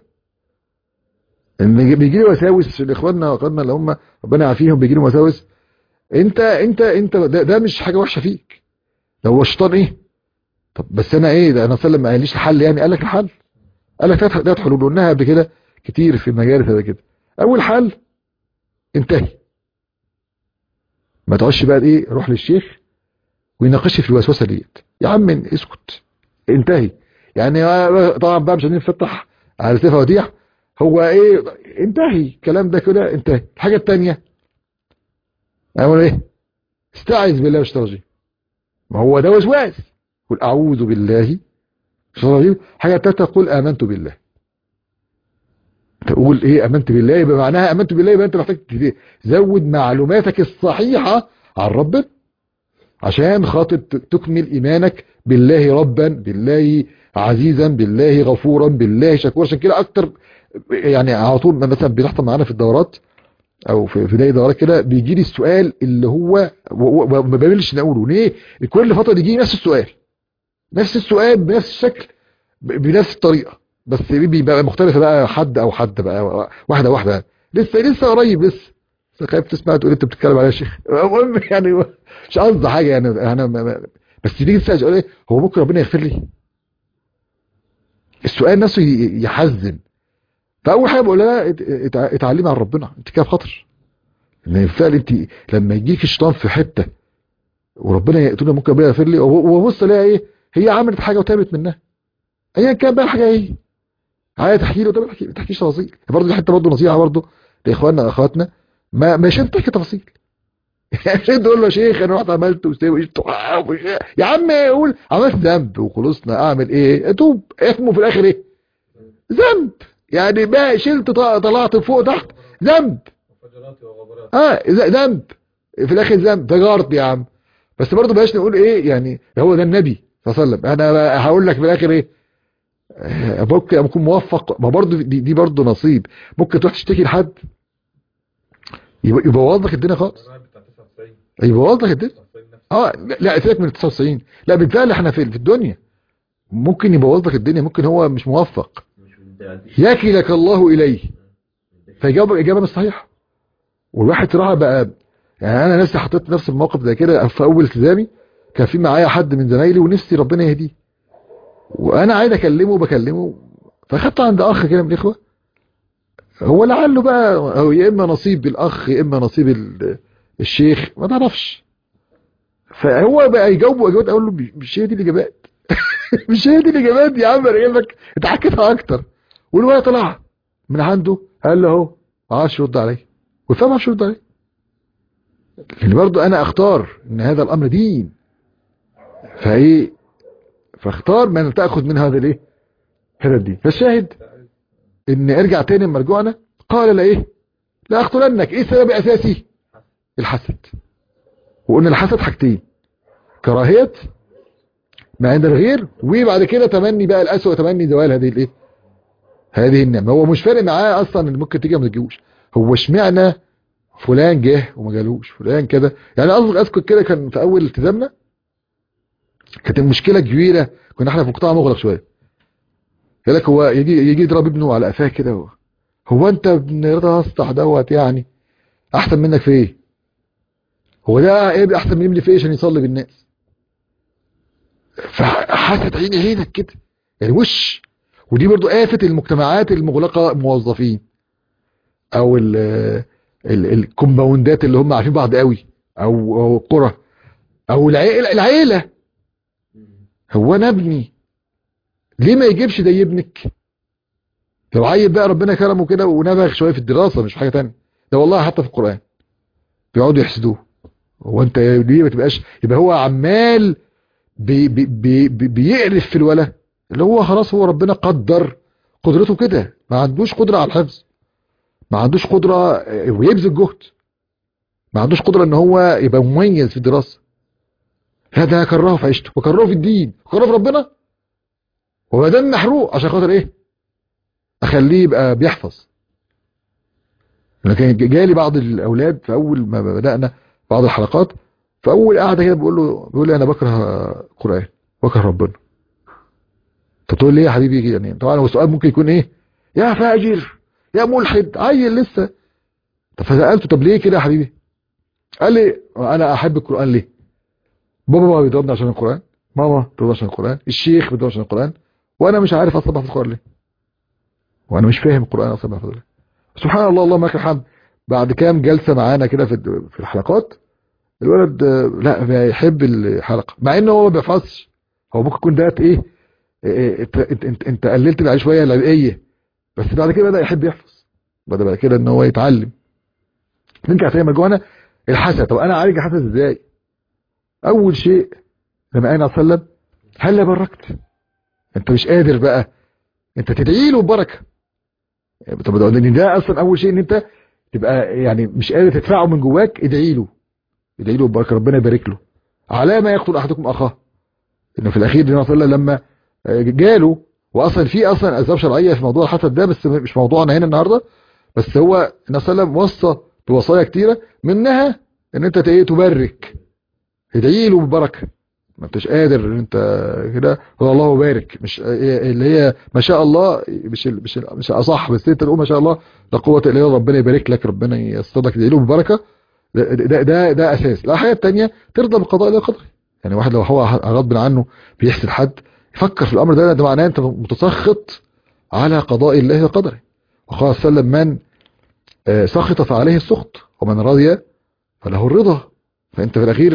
ان بيجي لي وساوس لاخواننا واخواننا اللي هم ربنا يعافيهم بيجي لهم وساوس انت انت انت ده, ده مش حاجه وحشه فيك ده هو الشيطان ايه طب بس انا ايه ده انا صلى ما قاليش الحل يعني قال لك الحل قال لك ثلاث ثلاث حلول قلناها قبل كده كتير في المجالس قبل كده اول حل انتهي ما تقعدش بقى ايه روح للشيخ ويناقشش في الوسوسه ديت يا عم اسكت انتهي يعني طبعا بقى مش هنفتح على سيف وديع هو ايه انتهي الكلام ده كده انتهي الحاجه الثانيه اقول ايه استعذ بالله مش ترجي ما هو ده وسواس قل اعوذ بالله مش ترجي حاجه ثالثه قل امنت بالله تقول ايه امنت بالله يبقى معناها امنت بالله يبقى انت محتاج تزود معلوماتك الصحيحه عن ربنا عشان خاطر تكمل ايمانك بالله ربا بالله عزيزا بالله غفورا بالله شكورا عشان كده اكتر يعني على طول مثلا بيحصل معانا في الدورات او في بدايه دورات كده بيجي لي السؤال اللي هو ما بقبلش نقوله ليه كل فتره يجي نفس السؤال نفس السؤال بنفس الشكل بنفس الطريقه بس بيبقى مختلفه بقى حد او حد بقى واحده واحده لسه لسه قريب لسه خايف تسمع تقول انت بتتكلم على يا شيخ المهم يعني مش قصدي حاجه يعني انا بس تيجي تسال ايه هو ممكن ربنا يغفر لي السؤال نفسه يحزن فاول حاجه بقول لها اتعلمي عن ربنا انت كده في خطر ان فعلا انت لما يجيك الشيطان في حته وربنا يقتلنا ممكن ربنا يغفر لي وابص الاقي ايه هي عملت حاجه وتابت منها ايا كان بقى الحاجه ايه عايز تحكي له طب ما تحكيش تفاصيل برضه دي حته برضه نصيحه برضه لاخواننا واخواتنا ما مش انت تحكي تفاصيل مش انت تقول له يا شيخ انا رحت عملت وسويت يا عم قول عملت ذنب وخلصنا اعمل ايه اتوب اسمه في الاخر ايه ذنب يعني ما شلت طلعت فوق تحت ذنب وفجراتي وغبراتي اه ذنب في الاخر ذنب تجارت يا عم بس برضه بلاش نقول ايه يعني هو ده النبي صلى الله عليه وسلم انا هقول لك في الاخر ايه آه، ممكن اكون موفق ما برضه دي, دي برضه نصيب ممكن تروح تشتكي لحد يبقى- يبوظ لك الدنيا خالص البرنامج بتاع 99 يبوظ لك الدنيا 99 نفس اه لا لا، سيبك من ال 99 لا بالفعل احنا في في الدنيا ممكن يبوظ لك الدنيا ممكن هو مش موفق مش بتاعتي يكلك الله اليه فيجاوب اجابه مش صحيحه والواحد صراحه بقى يعني انا نفسي حطيت نفسي في موقف زي كده في اول التزامي كان في معايا حد من زمايلي ونفسي ربنا يهديه وانا عايز اكلمه بكلمه فخدته عند اخ كده من الاخوه هو لعله بقى هو يا اما نصيب الاخ يا اما نصيب ال- الشيخ ما تعرفش فهو بقى يجاوبه اجابات اقول له مش- مش هي دي الاجابات مش هي دي الاجابات يا عم انا جايب لك انت حكيتها اكتر والولد طلع من عنده قال له اهو ما عادش يرد عليه وفهم ما عادش يرد عليه لان برضه انا اختار ان هذا الامر دين فايه فاختار من تاخذ من هذا الايه هذا الدين فالشاهد ان ارجع تاني لما رجعنا قال لا ايه لا اقتلنك ايه السبب الاساسي الحسد وقلنا الحسد حاجتين كراهيه ما عند الغير وبعد كده تمني بقى الاسوء تمني زوال هذه الايه هذه النعمه هو مش فارق معاه اصلا ان ممكن تيجي ما تجيوش هو اشمعنى فلان جه وما جالوش فلان كده يعني اذكر اذكر كده كان في اول التزامنا كانت المشكله كبيره كنا احنا في قطاع مغلق شويه يقول لك هو يجي يجي يضرب ابنه على قفاه كده هو, هو انت ابن رضا اسطح دوت يعني احسن منك في ايه هو ده ايه احسن من ابني في ايه عشان يصلي بالناس فحست عيني عينك كده يعني وش ودي برضو آفة المجتمعات المغلقة موظفين او ال ال الكومباوندات اللي هم عارفين بعض قوي او او القرى او العيلة, العيلة هو انا ابني ليه ما يجيبش زي ابنك لو عيب بقى ربنا كرمه كده ونبغ شويه في الدراسه مش في حاجه ثانيه ده والله حتى في القران بيقعدوا يحسدوه هو انت ليه ما تبقاش يبقى هو عمال بي بي بي بي بيقرف في الولا اللي هو خلاص هو ربنا قدر قدرته كده ما عندوش قدره على الحفظ ما عندوش قدره ويبذل جهد ما عندوش قدره ان هو يبقى مميز في الدراسه هذا كرهه في عيشته وكرهه في الدين وكرهه في ربنا هو دم محروق عشان خاطر ايه اخليه يبقى بيحفظ لكن جالي بعض الاولاد في اول ما بدانا بعض الحلقات في اول قعده كده بقول له بيقول لي انا بكره قران بكره ربنا طب تقول لي ايه يا حبيبي يعني طبعا هو السؤال ممكن يكون ايه يا فاجر يا ملحد عيل لسه طب فسالته طب ليه كده يا حبيبي قال لي انا احب القران ليه بابا ما بيضربني عشان القران ماما بتضربني عشان القران الشيخ بيضربني عشان القران وانا مش عارف اصلا بحفظ القران ليه وانا مش فاهم القران اصلا بحفظه ليه سبحان الله اللهم لك الحمد بعد كام جلسه معانا كده في في الحلقات الولد لا بيحب الحلقه مع انه هو ما بيحفظش هو ممكن يكون ده ايه انت انت انت قللت عليه شويه العبئيه بس بعد كده بدا يحب يحفظ بدا بعد كده ان هو يتعلم نرجع تاني مرجوعنا الحسد طب انا اعالج الحسد ازاي اول شيء لما قال عليه وسلم هلا بركت انت مش قادر بقى انت تدعي له ببركه طب ده ده اصلا اول شيء ان انت تبقى يعني مش قادر تدفعه من جواك ادعي له ادعي له ببركه ربنا يبارك له على ما يقتل احدكم اخاه انه في الاخير النبي صلى الله عليه وسلم لما جاله واصلا في اصلا اسباب شرعيه في موضوع الحسد ده بس مش موضوعنا هنا النهارده بس هو النبي صلى الله عليه وسلم وصى بوصايا كتيره منها ان انت ايه تبرك ادعي له ببركه ما انتش قادر ان انت كده هو الله بارك مش اللي هي ما شاء الله مش مش مش اصح بس انت تقول ما شاء الله لا قوه الا بالله ربنا يبارك لك ربنا يصطدك تدعي له ببركه ده ده ده, ده اساس الحاجه الثانيه ترضى بقضاء الله وقدره يعني واحد لو هو غضب عنه بيحسد حد يفكر في الامر ده ده معناه انت متسخط على قضاء الله وقدره وقال صلى الله عليه وسلم من سخط فعليه السخط ومن رضي فله الرضا فانت في الاخير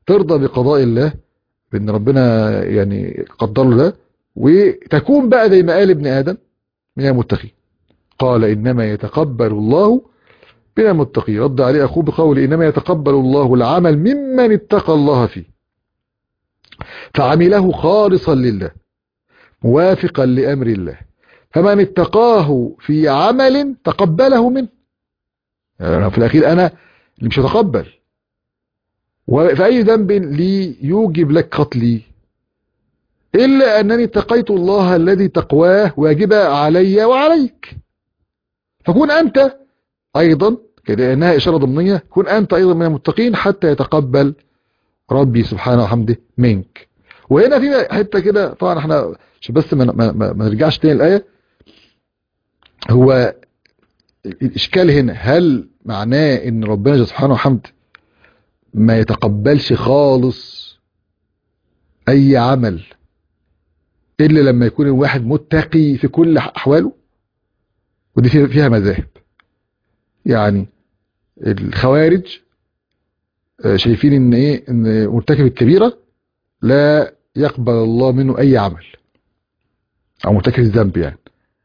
ترضى بقضاء الله بان ربنا يعني قدر له ده وتكون بقى زي ما قال ابن ادم من المتقين قال انما يتقبل الله من المتقين رد عليه اخوه بقول انما يتقبل الله العمل ممن اتقى الله فيه فعمله خالصا لله موافقا لامر الله فمن اتقاه في عمل تقبله منه يعني في الاخير انا اللي مش هتقبل وفي ذنب لي يوجب لك قتلي إلا أنني اتقيت الله الذي تقواه واجب علي وعليك فكون أنت أيضا كأنها إشارة ضمنية كون أنت أيضا من المتقين حتى يتقبل ربي سبحانه وحمده منك وهنا في حتة كده طبعا احنا عشان بس ما, ما, ما, ما نرجعش تاني الآية هو الإشكال هنا هل معناه ان ربنا سبحانه وحمده ما يتقبلش خالص اي عمل الا لما يكون الواحد متقي في كل احواله ودي فيها مذاهب يعني الخوارج شايفين ان ايه ان مرتكب الكبيره لا يقبل الله منه اي عمل او مرتكب الذنب يعني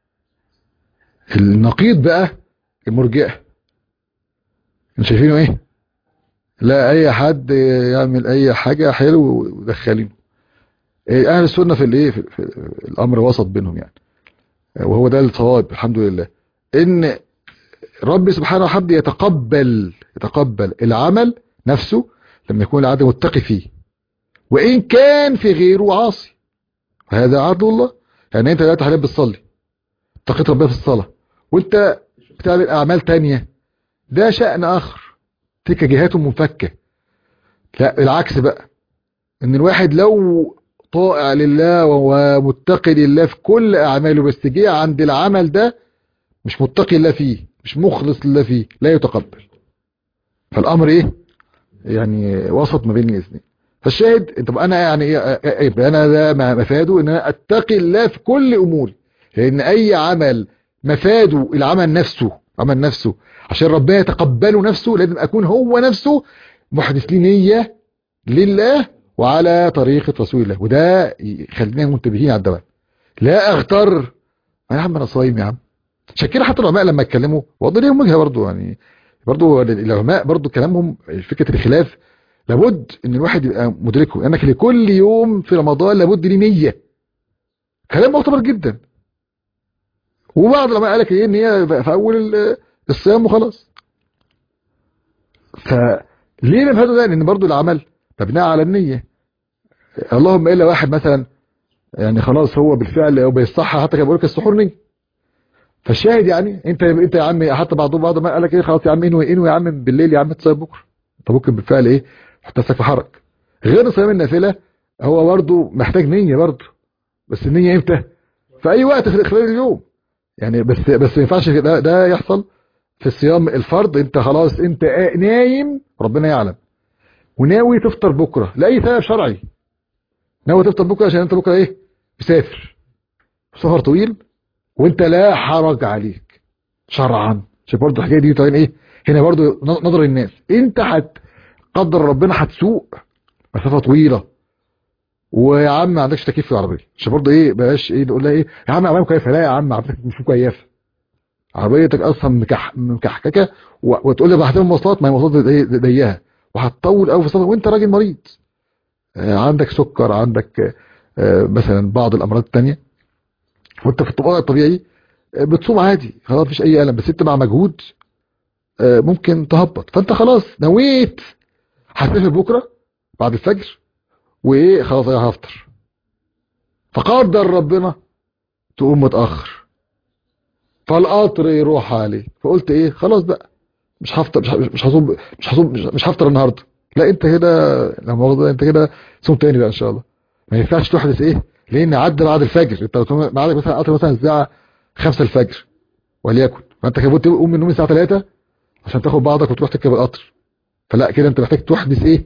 النقيض بقى المرجئه شايفينه ايه لا اي حد يعمل اي حاجة حلو ودخلينه إيه اهل السنة في الايه في, في الامر وسط بينهم يعني وهو ده الصواب الحمد لله ان ربي سبحانه وحمده يتقبل يتقبل العمل نفسه لما يكون العبد متقي فيه وان كان في غيره عاصي هذا عدل الله يعني انت دلوقتي حاليا بتصلي اتقيت ربنا في الصلاة وانت بتعمل اعمال تانية ده شأن اخر تلك جهات منفكة لا العكس بقى ان الواحد لو طائع لله ومتقي لله في كل اعماله بس جه عند العمل ده مش متقي الله فيه مش مخلص لله فيه لا يتقبل فالامر ايه يعني وسط ما بين الاثنين فالشاهد طب انا يعني ايه انا ده مفاده ان انا اتقي الله في كل اموري لان اي عمل مفاده العمل نفسه عمل نفسه عشان ربنا يتقبله نفسه لازم اكون هو نفسه محدث لي نية لله وعلى طريقة رسول الله وده يخلينا منتبهين على الدوام لا اغتر يا عم انا صايم يا عم عشان كده حتى العلماء لما اتكلموا وضع ليهم وجهه برضه يعني برضه العلماء برضه كلامهم فكرة الخلاف لابد ان الواحد يبقى مدركه انك لكل يوم في رمضان لابد ليه نية كلام معتبر جدا وبعض العلماء قال لك ايه ان هي في اول الصيام وخلاص فليه نفهمه ده لان برضو العمل مبني على النية اللهم الا واحد مثلا يعني خلاص هو بالفعل او بيصحى حتى كان بيقول لك السحور نية فالشاهد يعني انت انت يا عم حتى بعضهم بعض ما قال لك ايه خلاص يا عم انوي انوي يا عم بالليل يا عم تصيم بكره انت ممكن بالفعل ايه تحط نفسك في حرج غير صيام النافله هو برضه محتاج نيه برضه بس النيه امتى في اي وقت خلال اليوم يعني بس بس ما ينفعش ده, ده يحصل في الصيام الفرض انت خلاص انت نايم ربنا يعلم وناوي تفطر بكره لاي سبب شرعي ناوي تفطر بكره عشان انت بكره ايه مسافر سفر طويل وانت لا حرج عليك شرعا عشان برضه الحكايه دي طبعا ايه هنا برضه نظر الناس انت هت قدر ربنا هتسوق مسافه طويله ويا عم ما عندكش تكييف في العربيه عشان برضه ايه بلاش ايه نقول لها ايه يا عم عربيه مكيفه لا يا عم عربيتك مش مكيفه عربيتك اصلا مكح مكحككه وتقول لي بقى هتعمل مواصلات ما هي مواصلات ضيقه وهتطول قوي في السفر وانت راجل مريض عندك سكر عندك مثلا بعض الامراض الثانيه وانت في الطبيعه الطبيعي بتصوم عادي خلاص مفيش اي الم بس انت مع مجهود ممكن تهبط فانت خلاص نويت هتسافر بكره بعد الفجر وايه خلاص انا هفطر فقدر ربنا تقوم متاخر فالقطر يروح عليك فقلت ايه خلاص بقى مش هفطر مش مش هصوم مش هصوم مش هفطر النهارده لا انت كده لا مؤاخذه انت كده صوم تاني بقى ان شاء الله ما ينفعش تحدث ايه لان عدى بعد الفجر انت بعدك مثلا قطر مثلا الساعه 5 الفجر وليكن فانت كنت تقوم من النوم الساعه 3 عشان تاخد بعضك وتروح تركب القطر فلا كده انت محتاج تحدث ايه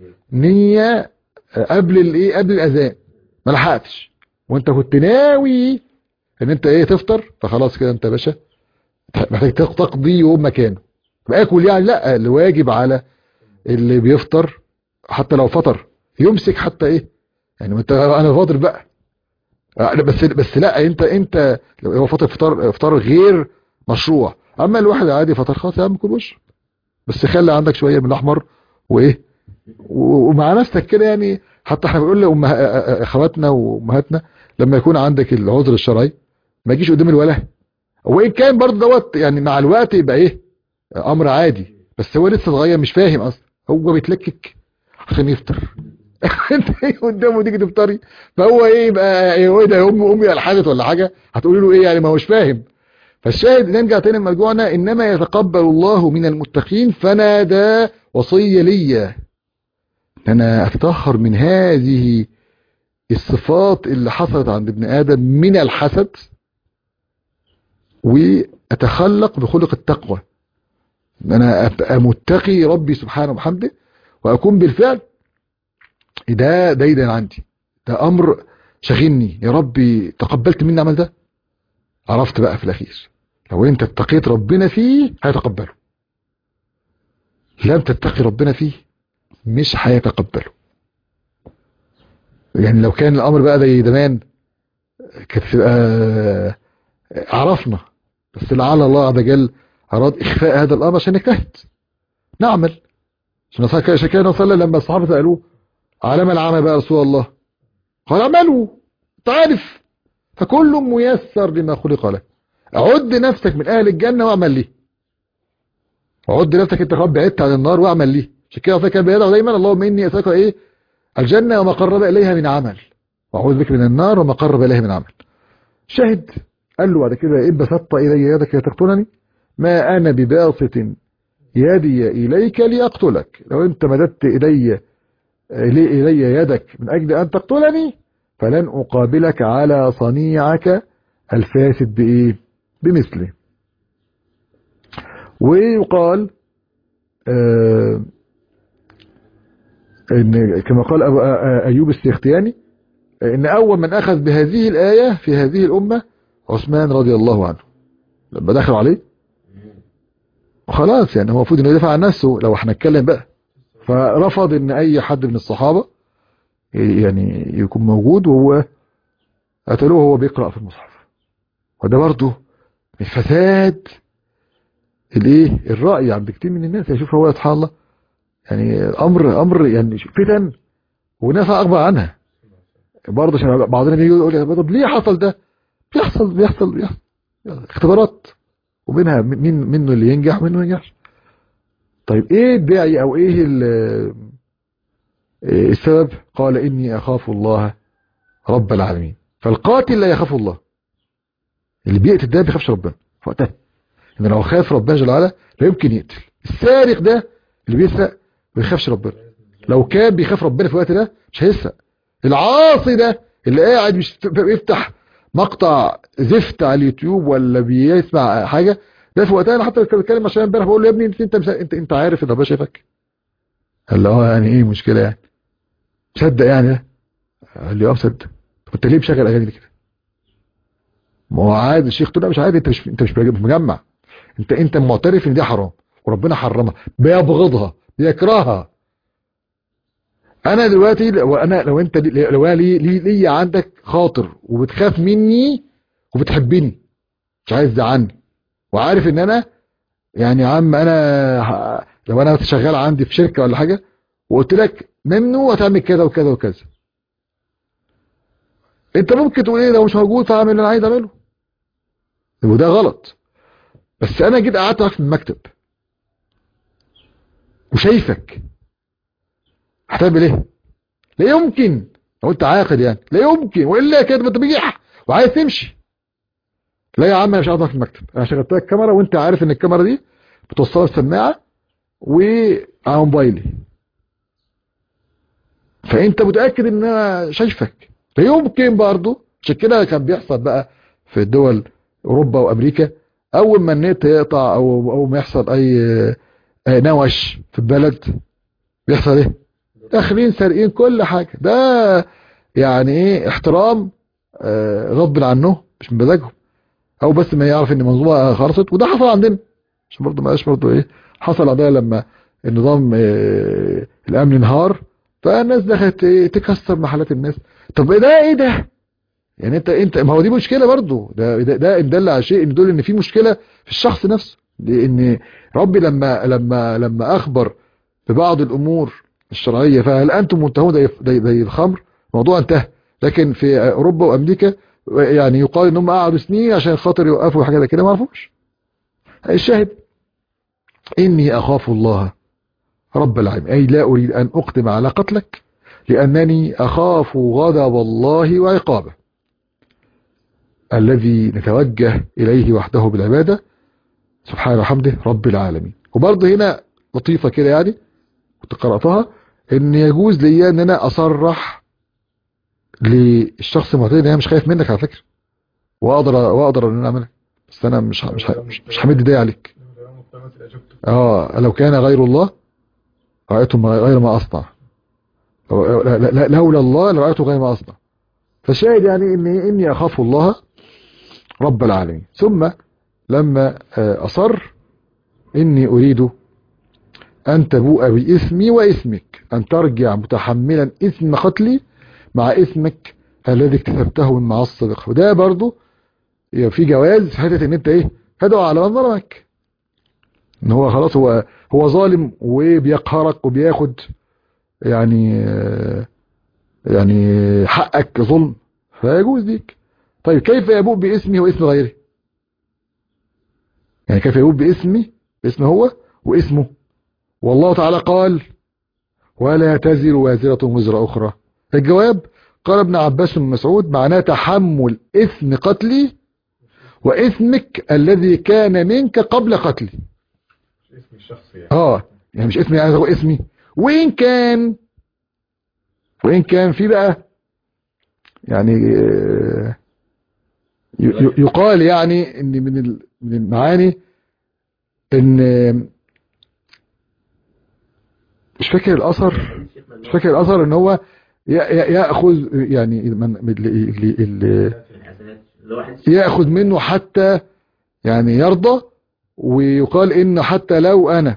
نيه قبل الايه قبل الاذان ما لحقتش وانت كنت ناوي ان انت ايه تفطر فخلاص كده انت يا باشا محتاج تقضي يوم مكانه باكل يعني لا اللي واجب على اللي بيفطر حتى لو فطر يمسك حتى ايه يعني ما انت انا فاطر بقى أنا بس بس لا انت انت لو هو فطر فطار فطار غير مشروع اما الواحد عادي فطر خلاص يا عم كل وش بس خلي عندك شويه من الاحمر وايه و- ومع نفسك كده يعني حتى احنا بنقول لأمه- اخواتنا وامهاتنا لما يكون عندك العذر الشرعي ما يجيش قدام الولاء وان كان برضه دوت يعني مع الوقت يبقى ايه امر عادي بس هو لسه صغير مش فاهم اصلا هو بيتلكك عشان يفطر انت ايه قدامه تيجي تفطري فهو ايه يبقى ايه ده امي امي الحاجه ولا حاجه هتقولي له ايه يعني ما هوش فاهم فالشاهد نرجع تاني لمرجوعنا انما يتقبل الله من المتقين فنادى وصيه لي ان انا اتطهر من هذه الصفات اللي حصلت عند ابن ادم من الحسد واتخلق بخلق التقوى ان انا ابقى متقي ربي سبحانه وبحمده واكون بالفعل ده دايدا عندي ده امر شاغلني يا ربي تقبلت مني العمل ده عرفت بقى في الاخير لو انت اتقيت ربنا فيه هيتقبله لم تتقي ربنا فيه مش هيتقبله يعني لو كان الامر بقى زي زمان كانت تبقى عرفنا بس لعل الله عز وجل اراد اخفاء هذا الامر عشان نجتهد نعمل عشان كان عشان كده صلى لما الصحابه سالوه على ما العمل بقى يا رسول الله قال اعملوا تعرف فكل ميسر لما خلق له عد نفسك من اهل الجنه واعمل ليه عد نفسك انت خلاص بعدت عن النار واعمل ليه عشان كده كان بيدعو دايما اللهم اني اسالك ايه الجنه وما قرب اليها من عمل واعوذ بك من النار وما قرب اليها من عمل شهد قال له بعد كده إن بسطت إلي يدك لتقتلني ما أنا بباسط يدي إليك لأقتلك لو أنت مددت إلي إلي يدك من أجل أن تقتلني فلن أقابلك على صنيعك الفاسد بإيه بمثله ويقال آه إن كما قال أبو أيوب السيختياني إن أول من أخذ بهذه الآية في هذه الأمة عثمان رضي الله عنه لما دخلوا عليه وخلاص يعني هو المفروض انه يدافع عن نفسه لو احنا نتكلم بقى فرفض ان اي حد من الصحابة يعني يكون موجود وهو قتلوه وهو بيقرأ في المصحف وده برضه من فساد الايه الرأي عند كتير من الناس يشوف هو سبحان الله يعني امر امر يعني فتن وناس اخبر عنها برضه عشان بعضنا بيجي يقول طب ليه حصل ده بيحصل بيحصل بيحصل اختبارات ومنها مين منه اللي ينجح ومنه ما ينجحش طيب ايه الداعي او ايه السبب قال اني اخاف الله رب العالمين فالقاتل لا يخاف الله اللي بيقتل ده بيخافش ربنا في وقتها ان لو خاف ربنا جل وعلا لا يمكن يقتل السارق ده اللي بيسرق ما بيخافش ربنا لو كان بيخاف ربنا في الوقت ده مش هيسرق العاصي ده اللي قاعد مش بيفتح مقطع زفت على اليوتيوب ولا بيسمع حاجه ده في وقتها انا حتى كنت بتكلم عشان امبارح بقول له يا ابني انت انت انت, انت عارف ان ربنا شايفك قال له اه يعني ايه مشكله يعني مصدق يعني ده قال لي اه مصدق طب انت ليه مشغل اغاني دي كده ما هو عادي الشيخ تقول مش عادي انت مش انت مش مجمع انت انت معترف ان دي حرام وربنا حرمها بيبغضها بيكرهها انا دلوقتي لو انا لو انت لو انا لي لي, لي عندك خاطر وبتخاف مني وبتحبني مش عايز تزعلني وعارف ان انا يعني يا عم انا لو انا شغال عندي في شركه ولا حاجه وقلت لك ممنوع تعمل كذا وكذا وكذا انت ممكن تقول ايه لو مش موجود فاعمل اللي انا عايز اعمله وده غلط بس انا جيت قعدت معاك في المكتب وشايفك هتعمل ايه لا يمكن لو انت عاقل يعني لا يمكن والا كده انت بيجح وعايز تمشي لا يا عم انا مش قاعد في المكتب انا شغلت لك الكاميرا وانت عارف ان الكاميرا دي بتوصلها السماعه وعلى موبايلي فانت متاكد ان انا شايفك لا يمكن برضه عشان كده كان بيحصل بقى في دول اوروبا وامريكا اول ما النت يقطع او او ما يحصل اي نوش في البلد بيحصل ايه داخلين سارقين كل حاجة ده يعني ايه احترام آه غض عنه مش من مزاجهم او بس ما يعرف ان المنظومه خلصت وده حصل عندنا عشان برضه ما برضه ايه حصل عندنا لما النظام آه الامن انهار فالناس دخلت إيه؟ تكسر محلات الناس طب ده ايه ده يعني انت انت ما هو دي مشكله برضو ده ده, ده إن دل على شيء ان دول ان في مشكله في الشخص نفسه لان ربي لما لما لما اخبر ببعض الامور الشرعيه فهل انتم منتهون زي زي زي الخمر الموضوع انتهى لكن في اوروبا وامريكا يعني يقال ان هم قعدوا سنين عشان خاطر يوقفوا حاجه زي كده ما عرفوش الشاهد اني اخاف الله رب العالمين اي لا اريد ان اقدم على قتلك لانني اخاف غضب الله وعقابه الذي نتوجه اليه وحده بالعباده سبحانه وحمده رب العالمين وبرضه هنا لطيفه كده يعني كنت قراتها ان يجوز لي ان انا اصرح للشخص المعتدي ان انا مش خايف منك على فكره واقدر واقدر ان انا اعملها بس انا مش ه- مش ه- مش, مش همد ايدي عليك اه لو كان غير الله رايتم غير ما اصنع لو- لا- لا- لولا الله لرايته غير ما اصنع فالشاهد يعني اني اني اخاف الله رب العالمين ثم لما آه، اصر اني اريد أن تبوء بإثمي وإثمك أن ترجع متحملا إثم قتلي مع إثمك الذي اكتسبته من معصى الإخوة وده برضو يبقى في جواز في حتة إن أنت إيه تدعو على من ظلمك إن هو خلاص هو هو ظالم وبيقهرك وبياخد يعني آه، يعني حقك ظلم فيجوز ليك طيب كيف يبوء باسمي واسم غيره يعني كيف يبوء باسمي باسمه هو واسمه والله تعالى قال ولا تزر وازرة وزر أخرى الجواب قال ابن عباس بن مسعود معناه تحمل إثم قتلي وإثمك الذي كان منك قبل قتلي اسم الشخص يعني اه يعني مش اسمي يعني هو اسمي وإن كان وإن كان في بقى يعني آه، ي- ي- يقال يعني ان من ال- من المعاني ان آه، مش فاكر الاثر مش فاكر الاثر ان هو ي- ي- ياخذ يعني من من- اللي- اللي- اللي في الحسنات اللي هو حديث ياخذ منه حتى يعني يرضى ويقال انه حتى لو انا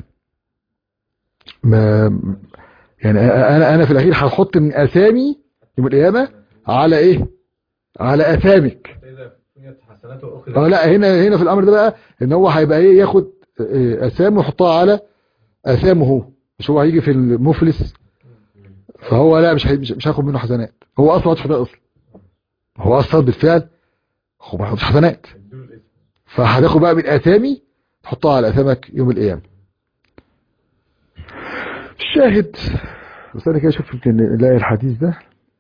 ما يعني انا انا في الاخير هحط من اسامي يوم القيامه على ايه على اثامك حتى إذا بنيت حسناته أخذت اه لا هنا هنا في الامر ده بقى ان هو هيبقى ايه ياخد آه، اسامه ويحطها على اسامه هو مش هو هيجي في المفلس فهو لا مش هي- مش مش هياخد منه حسنات هو اصلا ما حسنات اصلا هو اصلا بالفعل هو ما ياخدش حسنات اديله الاسم فهتاخد بقى من اسامي تحطها على اثامك يوم القيامه الشاهد بس انا كده اشوف يمكن نلاقي الحديث ده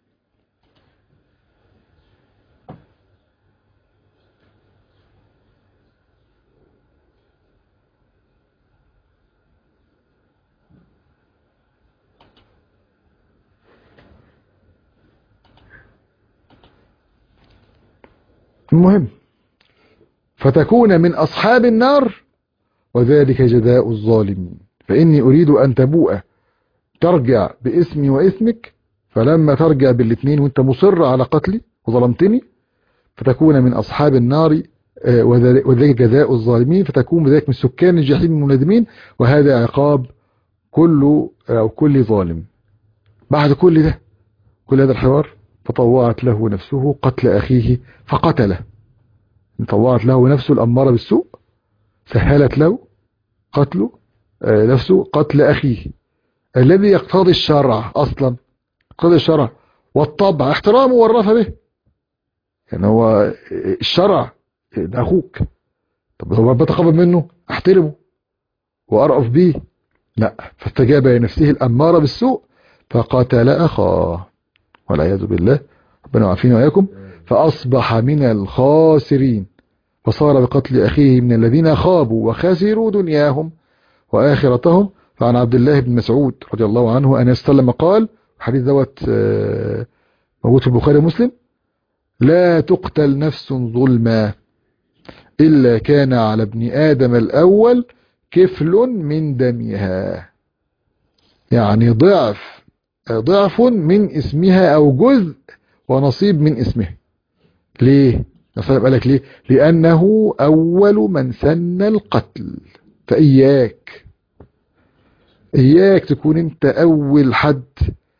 المهم فتكون من أصحاب النار وذلك جزاء الظالمين فإني أريد أن تبوء ترجع باسمي واسمك فلما ترجع بالاثنين وانت مصر على قتلي وظلمتني فتكون من أصحاب النار آه، وذلك وذلك جزاء الظالمين فتكون بذلك من سكان الجحيم المنادمين وهذا عقاب كل أو كل ظالم بعد كل ده كل هذا الحوار فطوعت له نفسه قتل أخيه فقتله طوعت له نفسه الأمارة بالسوء سهلت له قتله آه، نفسه قتل أخيه الذي يقتضي الشرع أصلا يقتضي الشرع والطبع احترامه والرفع به يعني هو الشرع ده أخوك طب هو بتقرب منه احترمه وأرأف به لا فاستجاب لنفسه الأمارة بالسوء فقتل أخاه والعياذ بالله ربنا يعافينا وإياكم فأصبح من الخاسرين فصار بقتل أخيه من الذين خابوا وخسروا دنياهم وآخرتهم فعن عبد الله بن مسعود رضي الله عنه أن يستلم قال حديث دوت آه، موجود في البخاري ومسلم لا تقتل نفس ظلما إلا كان على ابن آدم الأول كفل من دمها يعني ضعف ضعف من اسمها أو جزء ونصيب من اسمها ليه؟ نصيب قال لك ليه؟ لأنه أول من سن القتل فإياك إياك تكون أنت أول حد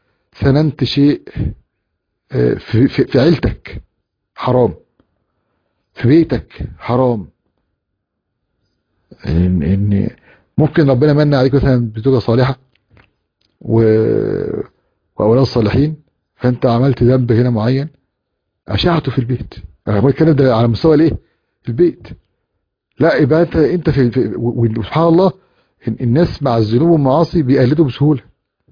سننت شيء آه، في, في, في عيلتك حرام في بيتك حرام ان, إن ممكن ربنا من عليك مثلا بزوجة صالحة و... وأولاد صالحين فأنت عملت ذنب هنا معين أشعته في البيت أنا بتكلم ده على مستوى الإيه؟ البيت لا يبقى أنت أنت في, في وسبحان الله ال- الناس مع الذنوب والمعاصي بيقلدوا بسهولة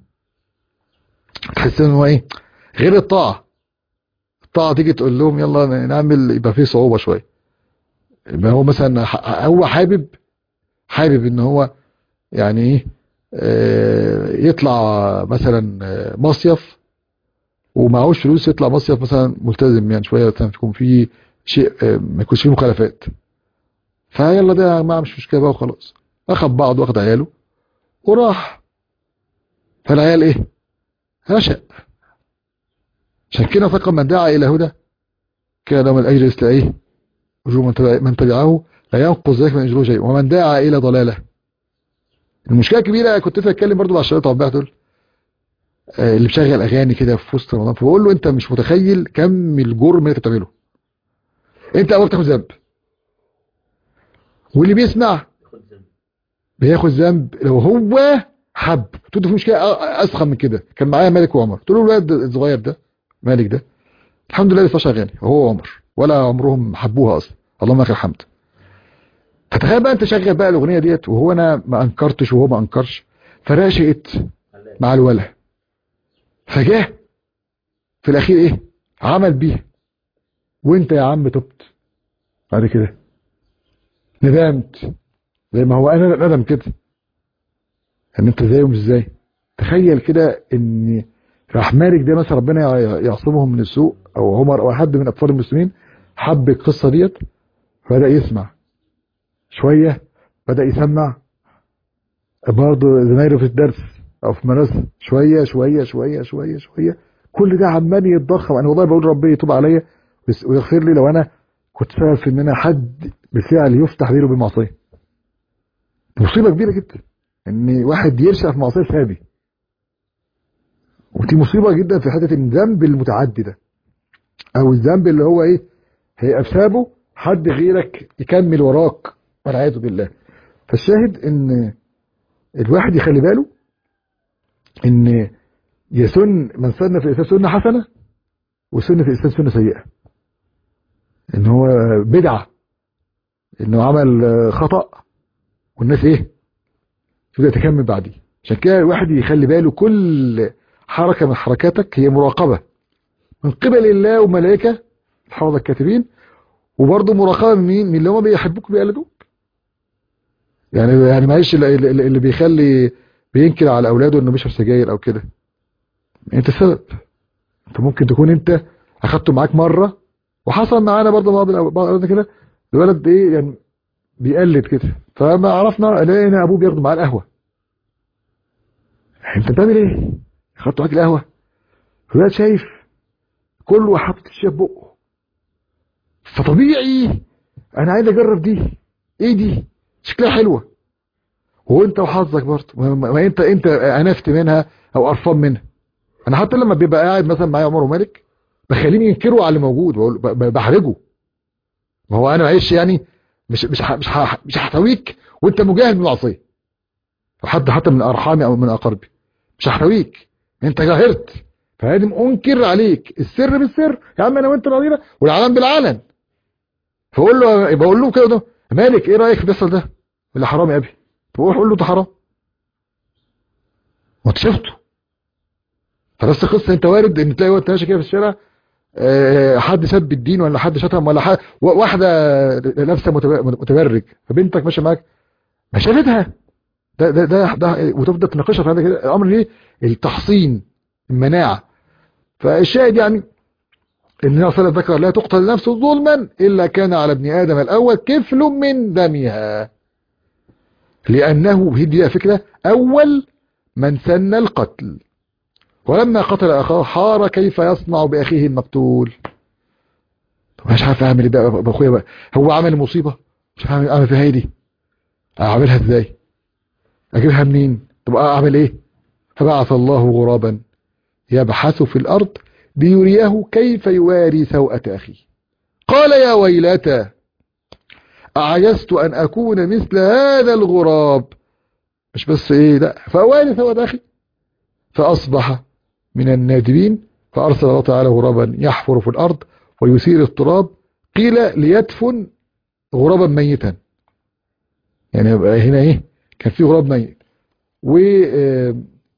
تحس إن هو إيه؟ غير الطاعة الطاعة تيجي تقول لهم يلا نعمل يبقى فيه صعوبة شوية يبقى هو مثلا ح- هو حابب حابب ان هو يعني ايه آه، يطلع مثلا آه، مصيف ومعهوش فلوس يطلع مصيف مثلا ملتزم يعني شويه مثلا تكون فيه شيء آه، ما يكونش فيه مخالفات فيلا ده يا جماعه مش مشكله بقى وخلاص اخد بعض واخد عياله وراح فالعيال ايه رشق عشان كده فقط من دعا الى هدى كان له من الاجر مثل ايه اجور من تبع- من تبعه لا ينقص ذلك من اجره شيء ومن دعا الى ضلاله المشكله الكبيره كنت لسه اتكلم برضو مع الشباب طبعا دول آه، اللي بشغل اغاني كده في وسط رمضان فبقول له انت مش متخيل كم الجرم اللي انت بتعمله انت اول تاخد ذنب واللي بيسمع بياخد ذنب لو هو حب قلت له في مشكله أ- اسخن من كده كان معايا مالك وعمر قلت له الولد الصغير ده مالك ده الحمد لله بيفش اغاني هو وعمر ولا عمرهم حبوها اصلا اللهم لك الحمد فتخيل بقى انت شغل بقى الاغنيه ديت وهو انا ما انكرتش وهو ما انكرش فراشقت مع الولا فجاه في الاخير ايه عمل بيها وانت يا عم تبت بعد كده ندمت زي ما هو انا ندم كده ان انت زيه مش ازاي تخيل كده ان راح مالك ده مثلا ربنا يع- يعصمهم من السوء او عمر او حد من اطفال المسلمين حب القصه ديت فبدا يسمع شويه بدا يسمع برضه زمايله في الدرس او في المدرسه شويه شويه شويه شويه شويه كل ده عمال يتضخم انا والله بقول ربنا يتوب عليا ويس- ويغفر لي لو انا كنت سبب في ان انا حد بالفعل يفتح بينه بالمعصيه مصيبه كبيره جدا ان واحد يرشق في معصيه سابي ودي مصيبه جدا في حته الذنب المتعدي ده او الذنب اللي هو ايه هي بسببه حد غيرك يكمل وراك والعياذ بالله فالشاهد ان الواحد يخلي باله ان يسن من سن في الاسلام سنه حسنه وسن في الاسلام سنه سيئه ان هو بدعه انه عمل آه، خطا والناس ايه تبدا تكمل بعديه عشان كده الواحد يخلي باله كل حركه من حركاتك هي مراقبه من قبل الله وملائكه الحفظه الكاتبين وبرضه مراقبه من مين؟ من اللي هم بيحبوك وبيقلدوك يعني يعني معلش اللي, اللي اللي بيخلي بينكر على اولاده انه بيشرب سجاير او كده انت السبب انت ممكن تكون انت اخدته معاك مره وحصل معانا برضه بعض الأو- بعض الأولاد كده الولد ايه يعني بيقلد كده فما عرفنا لقينا ابوه بياخده معاه القهوه انت بتعمل ايه؟ اخدته معاك القهوه الولد شايف كله حاطط الشيء في بقه فطبيعي انا عايز اجرب دي ايه دي شكلها حلوه وانت وحظك برضه ما ما انت انت انفت منها او قرفان منها انا حتى لما بيبقى قاعد مثلا معايا عمر ومالك بخليهم ينكروا على اللي موجود بقول ب- ب- بحرجه ما هو انا معلش يعني مش مش ه- مش ه- مش هحتويك وانت مجاهد بالمعصيه وحد حتى من ارحامي او من اقاربي مش هحتويك انت جاهرت فلازم انكر عليك السر بالسر يا عم انا وانت راضينا والعلن بالعلن فاقول له بقول له كده مالك ايه رايك في اللي بيحصل ده ولا حرام يا ابي فروح قول له ده حرام ما انت شفته فبس قصه انت وارد ان تلاقي وقت ماشي كده في الشارع آه، حد سب الدين ولا حد شتم ولا حد واحده لابسه متب- متبرج فبنتك ماشيه معاك ما شافتها ده ده ده, ده وتبدا تناقشها في هذا كده الامر ليه التحصين المناعه فالشاهد يعني ان صلى ذكر لا تقتل نفس ظلما الا كان على ابن ادم الاول كفل من دمها لانه هي دي فكره اول من سن القتل ولما قتل اخاه حار كيف يصنع باخيه المقتول طب مش عارف اعمل ايه بقى باخويا بقى هو عمل مصيبه مش عارف اعمل فيها ايه دي اعملها ازاي اجيبها منين طب اعمل ايه فبعث الله غرابا يبحث في الأرض ليريه كيف يواري سوءة أخيه قال يا ويلتى أعجزت أن أكون مثل هذا الغراب مش بس إيه لا فأواري سوءة أخي فأصبح من النادبين فأرسل الله تعالى غرابا يحفر في الأرض ويثير التراب قيل ليدفن غرابا ميتا يعني يبقى هنا ايه كان في غراب ميت و آه،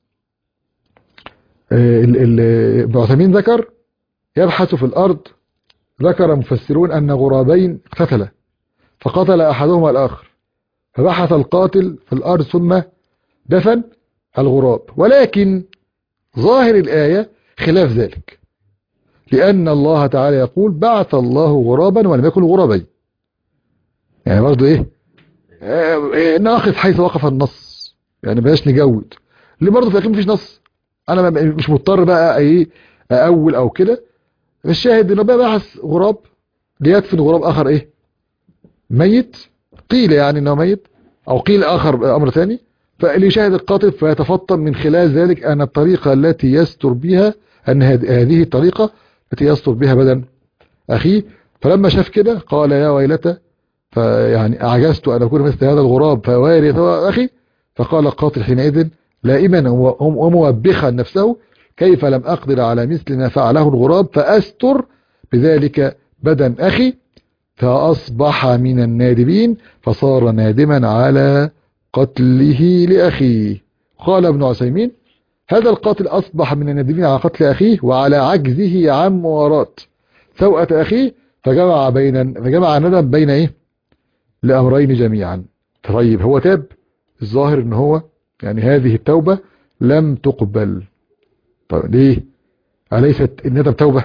آه، ال- ال- ابن عثيمين ذكر يبحث في الأرض ذكر مفسرون أن غرابين اقتتلا فقتل أحدهما الآخر فبحث القاتل في الأرض ثم دفن الغراب ولكن ظاهر الآية خلاف ذلك لأن الله تعالى يقول بعث الله غرابا ولم يكن غرابين يعني برضه إيه آه، إيه، ناخذ حيث وقف النص يعني بلاش نجود اللي برضه في الأخير مفيش نص أنا ما- مش مضطر بقى إيه أول أو كده الشاهد إنه بقى بحث غراب ليدفن غراب آخر إيه ميت قيل يعني إنه ميت أو قيل آخر أمر ثاني فاللي يشاهد القاتل فيتفطن من خلال ذلك أن الطريقة التي يستر بها أن هذ- هذه الطريقة التي يستر بها بدن أخيه فلما شاف كده قال يا ويلتى فيعني أعجزت أن أكون مثل هذا الغراب فواري سوى أخي فقال القاتل حينئذ لائما وم- وموبخا نفسه كيف لم أقدر على مثل ما فعله الغراب فأستر بذلك بدن أخي فأصبح من النادبين فصار نادما على قتله لأخيه قال ابن عثيمين هذا القاتل أصبح من النادمين على قتل أخيه وعلى عجزه عن مواراة سوءة أخيه فجمع بين فجمع ندم بين إيه لأمرين جميعا طيب هو تاب الظاهر ان هو يعني هذه التوبة لم تقبل طيب ليه أليست الندم توبة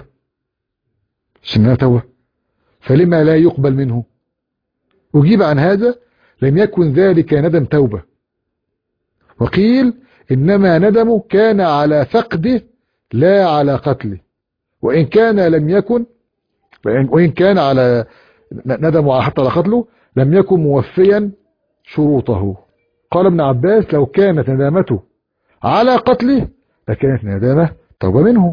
مش انها توبة فلما لا يقبل منه أجيب عن هذا لم يكن ذلك ندم توبة وقيل إنما ندمه كان على فقده لا على قتله وإن كان لم يكن وإن وإن كان على ندمه حتى على قتله لم يكن موفيا شروطه قال ابن عباس لو كانت ندامته على قتله لكانت ندامة توبة منه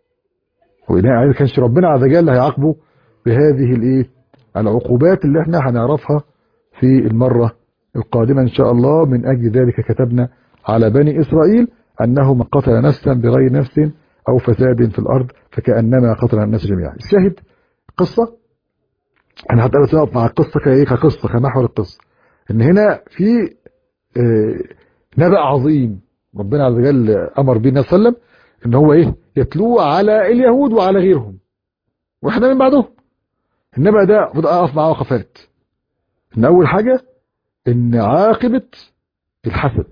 وإذا كانش ربنا عز وجل هيعاقبه بهذه الايه العقوبات اللي احنا هنعرفها في المرة القادمة ان شاء الله من اجل ذلك كتبنا على بني اسرائيل انه من قتل نفسا بغير نفس او فساد في الارض فكأنما قتل الناس جميعا الشاهد قصة انا حتى بس اقف مع القصة كايه كقصة كمحور القصة ان هنا في آه، نبأ عظيم ربنا عز وجل امر به النبي صلى الله عليه وسلم ان هو ايه يتلوه على اليهود وعلى غيرهم واحنا من بعدهم النبأ ده بدأ اقف معاه وقفات ان اول حاجة ان عاقبة الحسد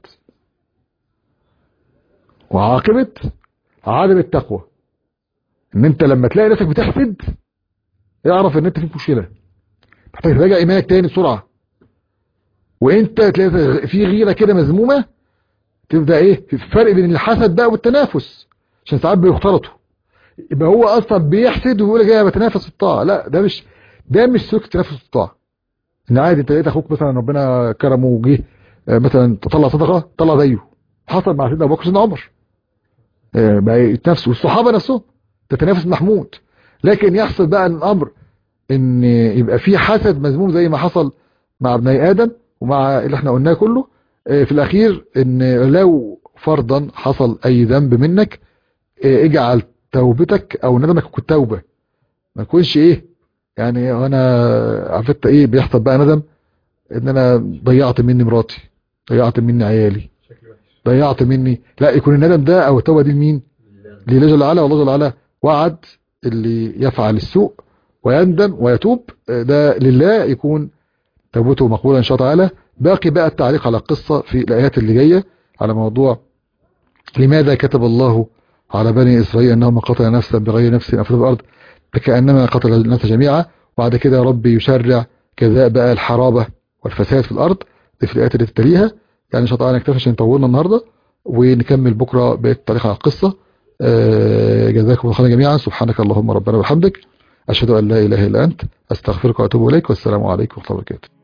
وعاقبة عدم التقوى ان انت لما تلاقي نفسك بتحسد اعرف ان انت في مشكلة محتاج تراجع ايمانك تاني بسرعة وانت تلاقي في غيرة كده مذمومة تبدأ ايه في فرق بين الحسد بقى والتنافس عشان ساعات بيختلطوا يبقى هو اصلا بيحسد ويقول لك ايه بتنافس في الطاعة لا ده مش ده مش سلوك تنافس في الطاعة ان عادي انت لقيت اخوك مثلا ربنا كرمه وجه آه، مثلا تطلع صدقة طلع زيه حصل مع سيدنا ابو بكر وسيدنا عمر آه، بقى يتنافسوا والصحابة نفسهم تتنافس محمود لكن يحصل بقى الامر ان يبقى في حسد مذموم زي ما حصل مع ابني ادم ومع اللي احنا قلناه كله آه، في الاخير ان لو فرضا حصل اي ذنب منك آه، اجعل توبتك او ندمك يكون توبة ما يكونش ايه يعني انا عرفت ايه بيحصل بقى ندم ان انا ضيعت مني مراتي ضيعت مني عيالي شكل وحش ضيعت مني لا يكون الندم ده او التوبه دي لمين لله جل وعلا والله جل وعلا وعد اللي يفعل السوء ويندم ويتوب آه، ده لله يكون توبته مقبوله ان شاء الله تعالى باقي بقى التعليق على القصه في الايات اللي جايه على موضوع لماذا كتب الله على بني اسرائيل انه من قتل نفسا بغير نفس او في الارض فكانما قتل الناس جميعا وبعد كده ربي يشرع كذا بقى الحرابه والفساد في الارض دي في الايات اللي تتليها يعني ان شاء الله نكتفي عشان طولنا النهارده ونكمل بكره بقيه التعليق على القصه آه، جزاكم الله خيرا جميعا سبحانك اللهم ربنا وبحمدك اشهد ان لا اله الا انت استغفرك واتوب اليك والسلام عليكم ورحمه الله وبركاته